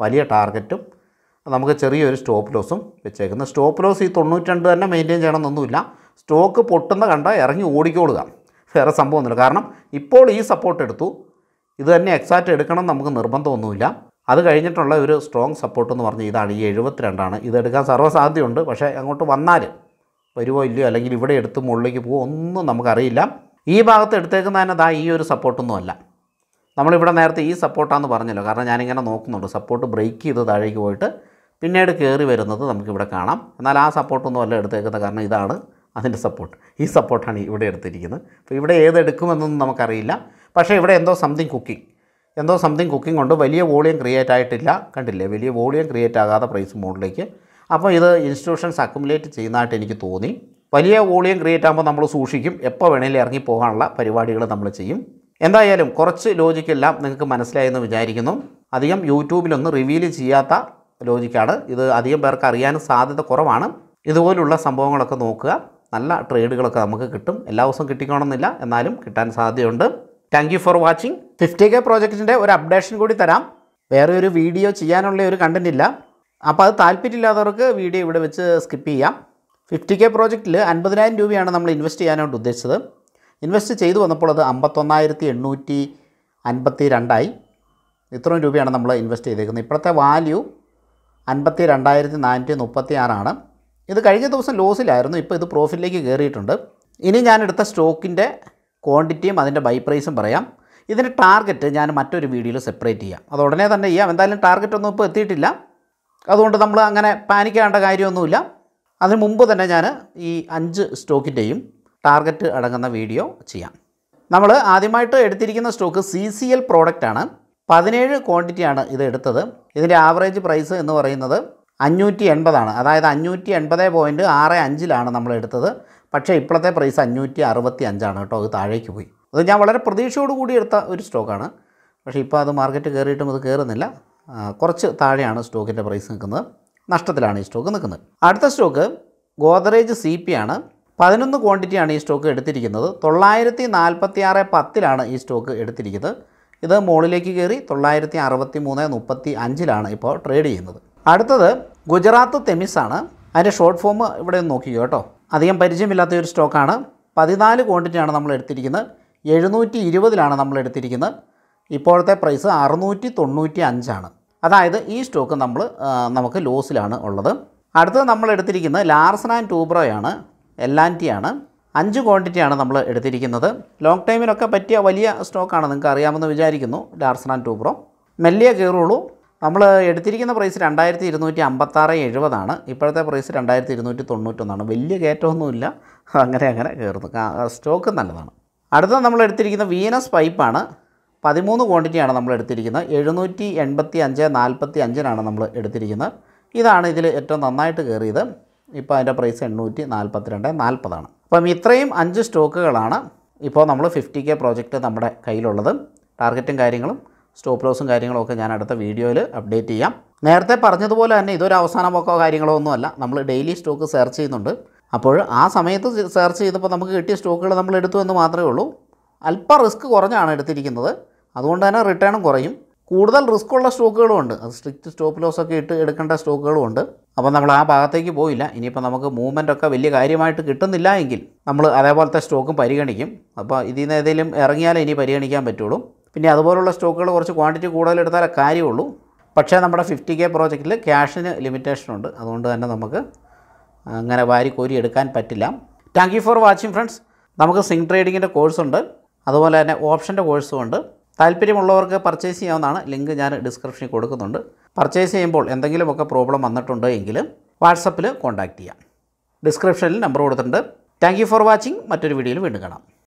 വലിയ ടാർഗറ്റും നമുക്ക് ചെറിയൊരു സ്റ്റോപ്പ് ലോസും വെച്ചേക്കുന്നത് സ്റ്റോപ്പ് ലോസ് ഈ തൊണ്ണൂറ്റിരണ്ട് തന്നെ മെയിൻറ്റെയിൻ ചെയ്യണമെന്നൊന്നുമില്ല സ്റ്റോക്ക് പൊട്ടുന്ന കണ്ട ഇറങ്ങി ഓടിക്കോളുക വേറെ സംഭവമൊന്നുമില്ല കാരണം ഇപ്പോൾ ഈ സപ്പോർട്ട് എടുത്തു ഇത് തന്നെ എക്സാക്റ്റ് എടുക്കണം എന്ന് നമുക്ക് നിർബന്ധമൊന്നുമില്ല അത് കഴിഞ്ഞിട്ടുള്ള ഒരു സ്ട്രോങ് സപ്പോർട്ട് എന്ന് പറഞ്ഞാൽ ഇതാണ് ഈ എഴുപത്തിരണ്ടാണ് ഇത് എടുക്കാൻ സർവ്വസാധ്യതയുണ്ട് പക്ഷേ അങ്ങോട്ട് വന്നാൽ വരുമോ ഇല്ലയോ അല്ലെങ്കിൽ ഇവിടെ എടുത്ത് മുകളിലേക്ക് പോകുമോ ഒന്നും നമുക്കറിയില്ല ഈ ഭാഗത്ത് എടുത്തേക്കുന്നതിന് ദാ ഈ ഒരു സപ്പോർട്ടൊന്നും അല്ല നമ്മളിവിടെ നേരത്തെ ഈ സപ്പോർട്ടാന്ന് പറഞ്ഞല്ലോ കാരണം ഞാനിങ്ങനെ നോക്കുന്നുണ്ട് സപ്പോർട്ട് ബ്രേക്ക് ചെയ്ത് താഴേക്ക് പോയിട്ട് പിന്നീട് കയറി വരുന്നത് നമുക്കിവിടെ കാണാം എന്നാൽ ആ സപ്പോർട്ടൊന്നും അല്ല എടുത്തേക്കുന്നത് കാരണം ഇതാണ് അതിൻ്റെ സപ്പോർട്ട് ഈ സപ്പോർട്ടാണ് ഇവിടെ എടുത്തിരിക്കുന്നത് അപ്പോൾ ഇവിടെ ഏത് എടുക്കുമെന്നൊന്നും നമുക്കറിയില്ല പക്ഷേ ഇവിടെ എന്തോ സംതിങ് കുക്കിംഗ് എന്തോ സംതിങ് കുക്കിംഗ് കൊണ്ട് വലിയ വോളിയം ക്രിയേറ്റ് ആയിട്ടില്ല കണ്ടില്ലേ വലിയ വോളിയം ക്രിയേറ്റ് ആകാതെ പ്രൈസ് മുകളിലേക്ക് അപ്പോൾ ഇത് ഇൻസ്റ്റിറ്റ്യൂഷൻസ് അക്കുമുലേറ്റ് ചെയ്യുന്നതായിട്ട് എനിക്ക് തോന്നി വലിയ വോളിയം ക്രിയേറ്റ് ആകുമ്പോൾ നമ്മൾ സൂക്ഷിക്കും എപ്പോൾ വേണേലും ഇറങ്ങി പോകാനുള്ള പരിപാടികൾ നമ്മൾ ചെയ്യും എന്തായാലും കുറച്ച് ലോജിക്കെല്ലാം നിങ്ങൾക്ക് മനസ്സിലായെന്ന് വിചാരിക്കുന്നു അധികം യൂട്യൂബിലൊന്നും റിവീൽ ചെയ്യാത്ത ലോജിക്കാണ് ഇത് അധികം പേർക്ക് അറിയാനും സാധ്യത കുറവാണ് ഇതുപോലുള്ള സംഭവങ്ങളൊക്കെ നോക്കുക നല്ല ട്രേഡുകളൊക്കെ നമുക്ക് കിട്ടും എല്ലാ ദിവസവും കിട്ടിക്കണമെന്നില്ല എന്നാലും കിട്ടാൻ സാധ്യതയുണ്ട് thank you for watching fifty K പ്രോജക്റ്റിൻ്റെ ഒരു അപ്ഡേഷൻ കൂടി തരാം വേറെ ഒരു വീഡിയോ ചെയ്യാനുള്ള ഒരു കണ്ടന്റ് ഇല്ല അപ്പോൾ അത് താല്പര്യമില്ലാത്തവർക്ക് വീഡിയോ ഇവിടെ വെച്ച് സ്കിപ്പ് ചെയ്യാം ഫിഫ്റ്റി കെ പ്രോജക്റ്റിൽ അൻപതിനായിരം രൂപയാണ് നമ്മൾ ഇൻവെസ്റ്റ് ചെയ്യാനായിട്ട് ഉദ്ദേശിച്ചത് ഇൻവെസ്റ്റ് ചെയ്തു വന്നപ്പോൾ അത് അമ്പത്തൊന്നായിരത്തി എണ്ണൂറ്റി അൻപത്തി രണ്ടായി ഇത്രയും രൂപയാണ് നമ്മൾ ഇൻവെസ്റ്റ് ചെയ്തേക്കുന്നത് ഇപ്പോഴത്തെ വാല്യൂ അൻപത്തി രണ്ടായിരത്തി നാനൂറ്റി മുപ്പത്തി ആറാണ് ഇത് കഴിഞ്ഞ ദിവസം ലോസിലായിരുന്നു ഇപ്പോൾ ഇത് പ്രോഫിറ്റിലേക്ക് കയറിയിട്ടുണ്ട് ഇനി ഞാൻ എടുത്ത സ്റ്റോക്കിൻ്റെ ക്വാണ്ടിറ്റിയും അതിൻ്റെ ബൈ പ്രൈസും പറയാം ഇതിൻ്റെ ടാർഗറ്റ് ഞാൻ മറ്റൊരു വീഡിയോയിൽ സെപ്പറേറ്റ് ചെയ്യാം അത് ഉടനെ തന്നെ ചെയ്യാം എന്തായാലും ടാർഗറ്റ് ഒന്നും ഇപ്പോൾ എത്തിയിട്ടില്ല അതുകൊണ്ട് നമ്മൾ അങ്ങനെ പാനിക്കേണ്ട കാര്യമൊന്നുമില്ല അതിന് മുമ്പ് തന്നെ ഞാൻ ഈ അഞ്ച് സ്റ്റോക്കിൻ്റെയും ടാർഗറ്റ് അടങ്ങുന്ന വീഡിയോ ചെയ്യാം നമ്മൾ ആദ്യമായിട്ട് എടുത്തിരിക്കുന്ന സ്റ്റോക്ക് സി സി എൽ പ്രോഡക്റ്റാണ് പതിനേഴ് ക്വാണ്ടിറ്റിയാണ് ഇത് എടുത്തത് ഇതിൻ്റെ ആവറേജ് പ്രൈസ് എന്ന് പറയുന്നത് അഞ്ഞൂറ്റി എൺപതാണ് അതായത് അഞ്ഞൂറ്റി എൺപത് പോയിൻറ്റ് ആറ് അഞ്ചിലാണ് നമ്മൾ എടുത്തത് പക്ഷേ ഇപ്പോഴത്തെ പ്രൈസ് അഞ്ഞൂറ്റി അറുപത്തി അഞ്ചാണ് കേട്ടോ അത് താഴേക്ക് പോയി അത് ഞാൻ വളരെ പ്രതീക്ഷയോട് കൂടി എടുത്ത ഒരു സ്റ്റോക്കാണ് പക്ഷേ ഇപ്പോൾ അത് മാർക്കറ്റ് കയറിയിട്ടും അത് കയറുന്നില്ല ആ, കുറച്ച് താഴെയാണ് സ്റ്റോക്കിൻ്റെ പ്രൈസ് നിൽക്കുന്നത് നഷ്ടത്തിലാണ് ഈ സ്റ്റോക്ക് നിൽക്കുന്നത് അടുത്ത സ്റ്റോക്ക് ഗോദറേജ് സി പി ആണ് പതിനൊന്ന് ക്വാണ്ടിറ്റിയാണ് ഈ സ്റ്റോക്ക് എടുത്തിരിക്കുന്നത് തൊള്ളായിരത്തി നാൽപ്പത്തി ആറ് പത്തിലാണ് ഈ സ്റ്റോക്ക് എടുത്തിരിക്കുന്നത് ഇത് മുകളിലേക്ക് കയറി തൊള്ളായിരത്തി അറുപത്തി മൂന്ന് മുപ്പത്തി അഞ്ചിലാണ് ഇപ്പോൾ ട്രേഡ് ചെയ്യുന്നത് അടുത്തത് ഗുജറാത്ത് തെമിസ് ആണ് അതിൻ്റെ ഷോർട്ട് ഫോം ഇവിടെ ഒന്ന് നോക്കിക്കോ കേട്ടോ അധികം പരിചയമില്ലാത്ത ഒരു സ്റ്റോക്കാണ് പതിനാല് ക്വാണ്ടിറ്റിയാണ് നമ്മൾ എടുത്തിരിക്കുന്നത് എഴുന്നൂറ്റി ഇരുപതിലാണ് നമ്മൾ എടുത്തിരിക്കുന്നത് ഇപ്പോഴത്തെ പ്രൈസ് അറുന്നൂറ്റി തൊണ്ണൂറ്റി അഞ്ചാണ് അതായത് ഈ സ്റ്റോക്ക് നമ്മൾ ആ, നമുക്ക് ലോസിലാണ് ഉള്ളത് അടുത്തത് നമ്മൾ എടുത്തിരിക്കുന്നത് ലാർസൺ ആൻഡ് ടൂബ്രോയാണ് എൽ ആൻഡ് ടി ആണ് അഞ്ച് ക്വാണ്ടിറ്റിയാണ് നമ്മൾ എടുത്തിരിക്കുന്നത് ലോങ് ടൈമിനൊക്കെ പറ്റിയ വലിയ സ്റ്റോക്കാണ് നിങ്ങൾക്ക് അറിയാമെന്ന് വിചാരിക്കുന്നു ലാർസൺ ആൻഡ് ടൂബ്രോ മെല്ലിയ കയറുള്ളൂ നമ്മൾ എടുത്തിരിക്കുന്ന പ്രൈസ് രണ്ടായിരത്തി ഇരുന്നൂറ്റി അമ്പത്താറ് എഴുപതാണ് ഇപ്പോഴത്തെ പ്രൈസ് രണ്ടായിരത്തി ഇരുന്നൂറ്റി തൊണ്ണൂറ്റൊന്നാണ് വലിയ കയറ്റമൊന്നുമില്ല അങ്ങനെ അങ്ങനെ കയറുന്നു കാ- സ്റ്റോക്ക് നല്ലതാണ് അടുത്തത് നമ്മൾ എടുത്തിരിക്കുന്ന വീനസ് പൈപ്പാണ് പതിമൂന്ന് ക്വാണ്ടിറ്റിയാണ് നമ്മൾ എടുത്തിരിക്കുന്നത് എഴുന്നൂറ്റി എൺപത്തി അഞ്ച് നാൽപ്പത്തി അഞ്ചിനാണ് നമ്മൾ എടുത്തിരിക്കുന്നത് ഇതാണ് ഇതിൽ ഏറ്റവും നന്നായിട്ട് കയറിയത് ഇപ്പോൾ അതിൻ്റെ പ്രൈസ് എണ്ണൂറ്റി നാൽപ്പത്തി രണ്ട് നാൽപ്പതാണ് അപ്പം ഇത്രയും അഞ്ച് സ്റ്റോക്കുകളാണ് ഇപ്പോൾ നമ്മൾ ഫിഫ്റ്റി കെ പ്രോജക്റ്റ് നമ്മുടെ കയ്യിലുള്ളത് ടാർഗറ്റും കാര്യങ്ങളും സ്റ്റോപ്പ് ലോസും കാര്യങ്ങളും ഒക്കെ ഞാൻ അടുത്ത വീഡിയോയിൽ അപ്ഡേറ്റ് ചെയ്യാം നേരത്തെ പറഞ്ഞതുപോലെ തന്നെ ഇതൊരു അവസാന പോക്കോ കാര്യങ്ങളോ ഒന്നുമല്ല നമ്മൾ ഡെയിലി സ്റ്റോക്ക് സെർച്ച് ചെയ്യുന്നുണ്ട് അപ്പോൾ ആ സമയത്ത് സെർച്ച് ചെയ്തപ്പോൾ നമുക്ക് കിട്ടിയ സ്റ്റോക്കുകൾ നമ്മൾ എടുത്തു എന്ന് മാത്രമേ ഉള്ളൂ അല്പം റിസ്ക് കുറഞ്ഞാണ് എടുത്തിരിക്കുന്നത് അതുകൊണ്ട് തന്നെ റിട്ടേണും കുറയും കൂടുതൽ റിസ്ക് ഉള്ള സ്റ്റോക്കുകളും ഉണ്ട് അത് സ്ട്രിക്റ്റ് സ്റ്റോപ്പ് ലോസ് ഒക്കെ ഇട്ട് എടുക്കേണ്ട സ്റ്റോക്കുകളും ഉണ്ട് അപ്പോൾ നമ്മൾ ആ ഭാഗത്തേക്ക് പോയില്ല ഇനിയിപ്പോൾ നമുക്ക് മൂവ്മെൻ്റ് ഒക്കെ വലിയ കാര്യമായിട്ട് കിട്ടുന്നില്ല എങ്കിൽ നമ്മൾ അതേപോലത്തെ സ്റ്റോക്കും പരിഗണിക്കും അപ്പോൾ ഇതിൽ നിന്ന് ഏതെങ്കിലും ഇറങ്ങിയാലേ ഇനി പരിഗണിക്കാൻ പറ്റുള്ളൂ പിന്നെ അതുപോലുള്ള സ്റ്റോക്കുകൾ കുറച്ച് ക്വാണ്ടിറ്റി കൂടുതൽ എടുത്താലേ കാര്യമുള്ളൂ പക്ഷേ നമ്മുടെ ഫിഫ്റ്റി കെ പ്രോജക്റ്റിൽ ക്യാഷിന് ലിമിറ്റേഷൻ ഉണ്ട് അതുകൊണ്ട് തന്നെ നമുക്ക് അങ്ങനെ വാരി കോരി എടുക്കാൻ പറ്റില്ല thank you for watching friends നമുക്ക് സിങ് ട്രേഡിങ്ങിൻ്റെ കോഴ്സുണ്ട് അതുപോലെ തന്നെ ഓപ്ഷൻ്റെ കോഴ്സും ഉണ്ട് താല്പര്യമുള്ളവർക്ക് പർച്ചേസ് ചെയ്യാവുന്നതാണ് ലിങ്ക് ഞാൻ ഡിസ്ക്രിപ്ഷനിൽ കൊടുക്കുന്നുണ്ട് പർച്ചേസ് ചെയ്യുമ്പോൾ എന്തെങ്കിലുമൊക്കെ പ്രോബ്ലം വന്നിട്ടുണ്ട് എങ്കിൽ വാട്സപ്പിൽ കോൺടാക്റ്റ് ചെയ്യാം ഡിസ്ക്രിപ്ഷനിൽ നമ്പർ കൊടുത്തിട്ടുണ്ട് താങ്ക് യു ഫോർ വാച്ചിങ് മറ്റൊരു വീഡിയോയിൽ വീണ്ടും കാണാം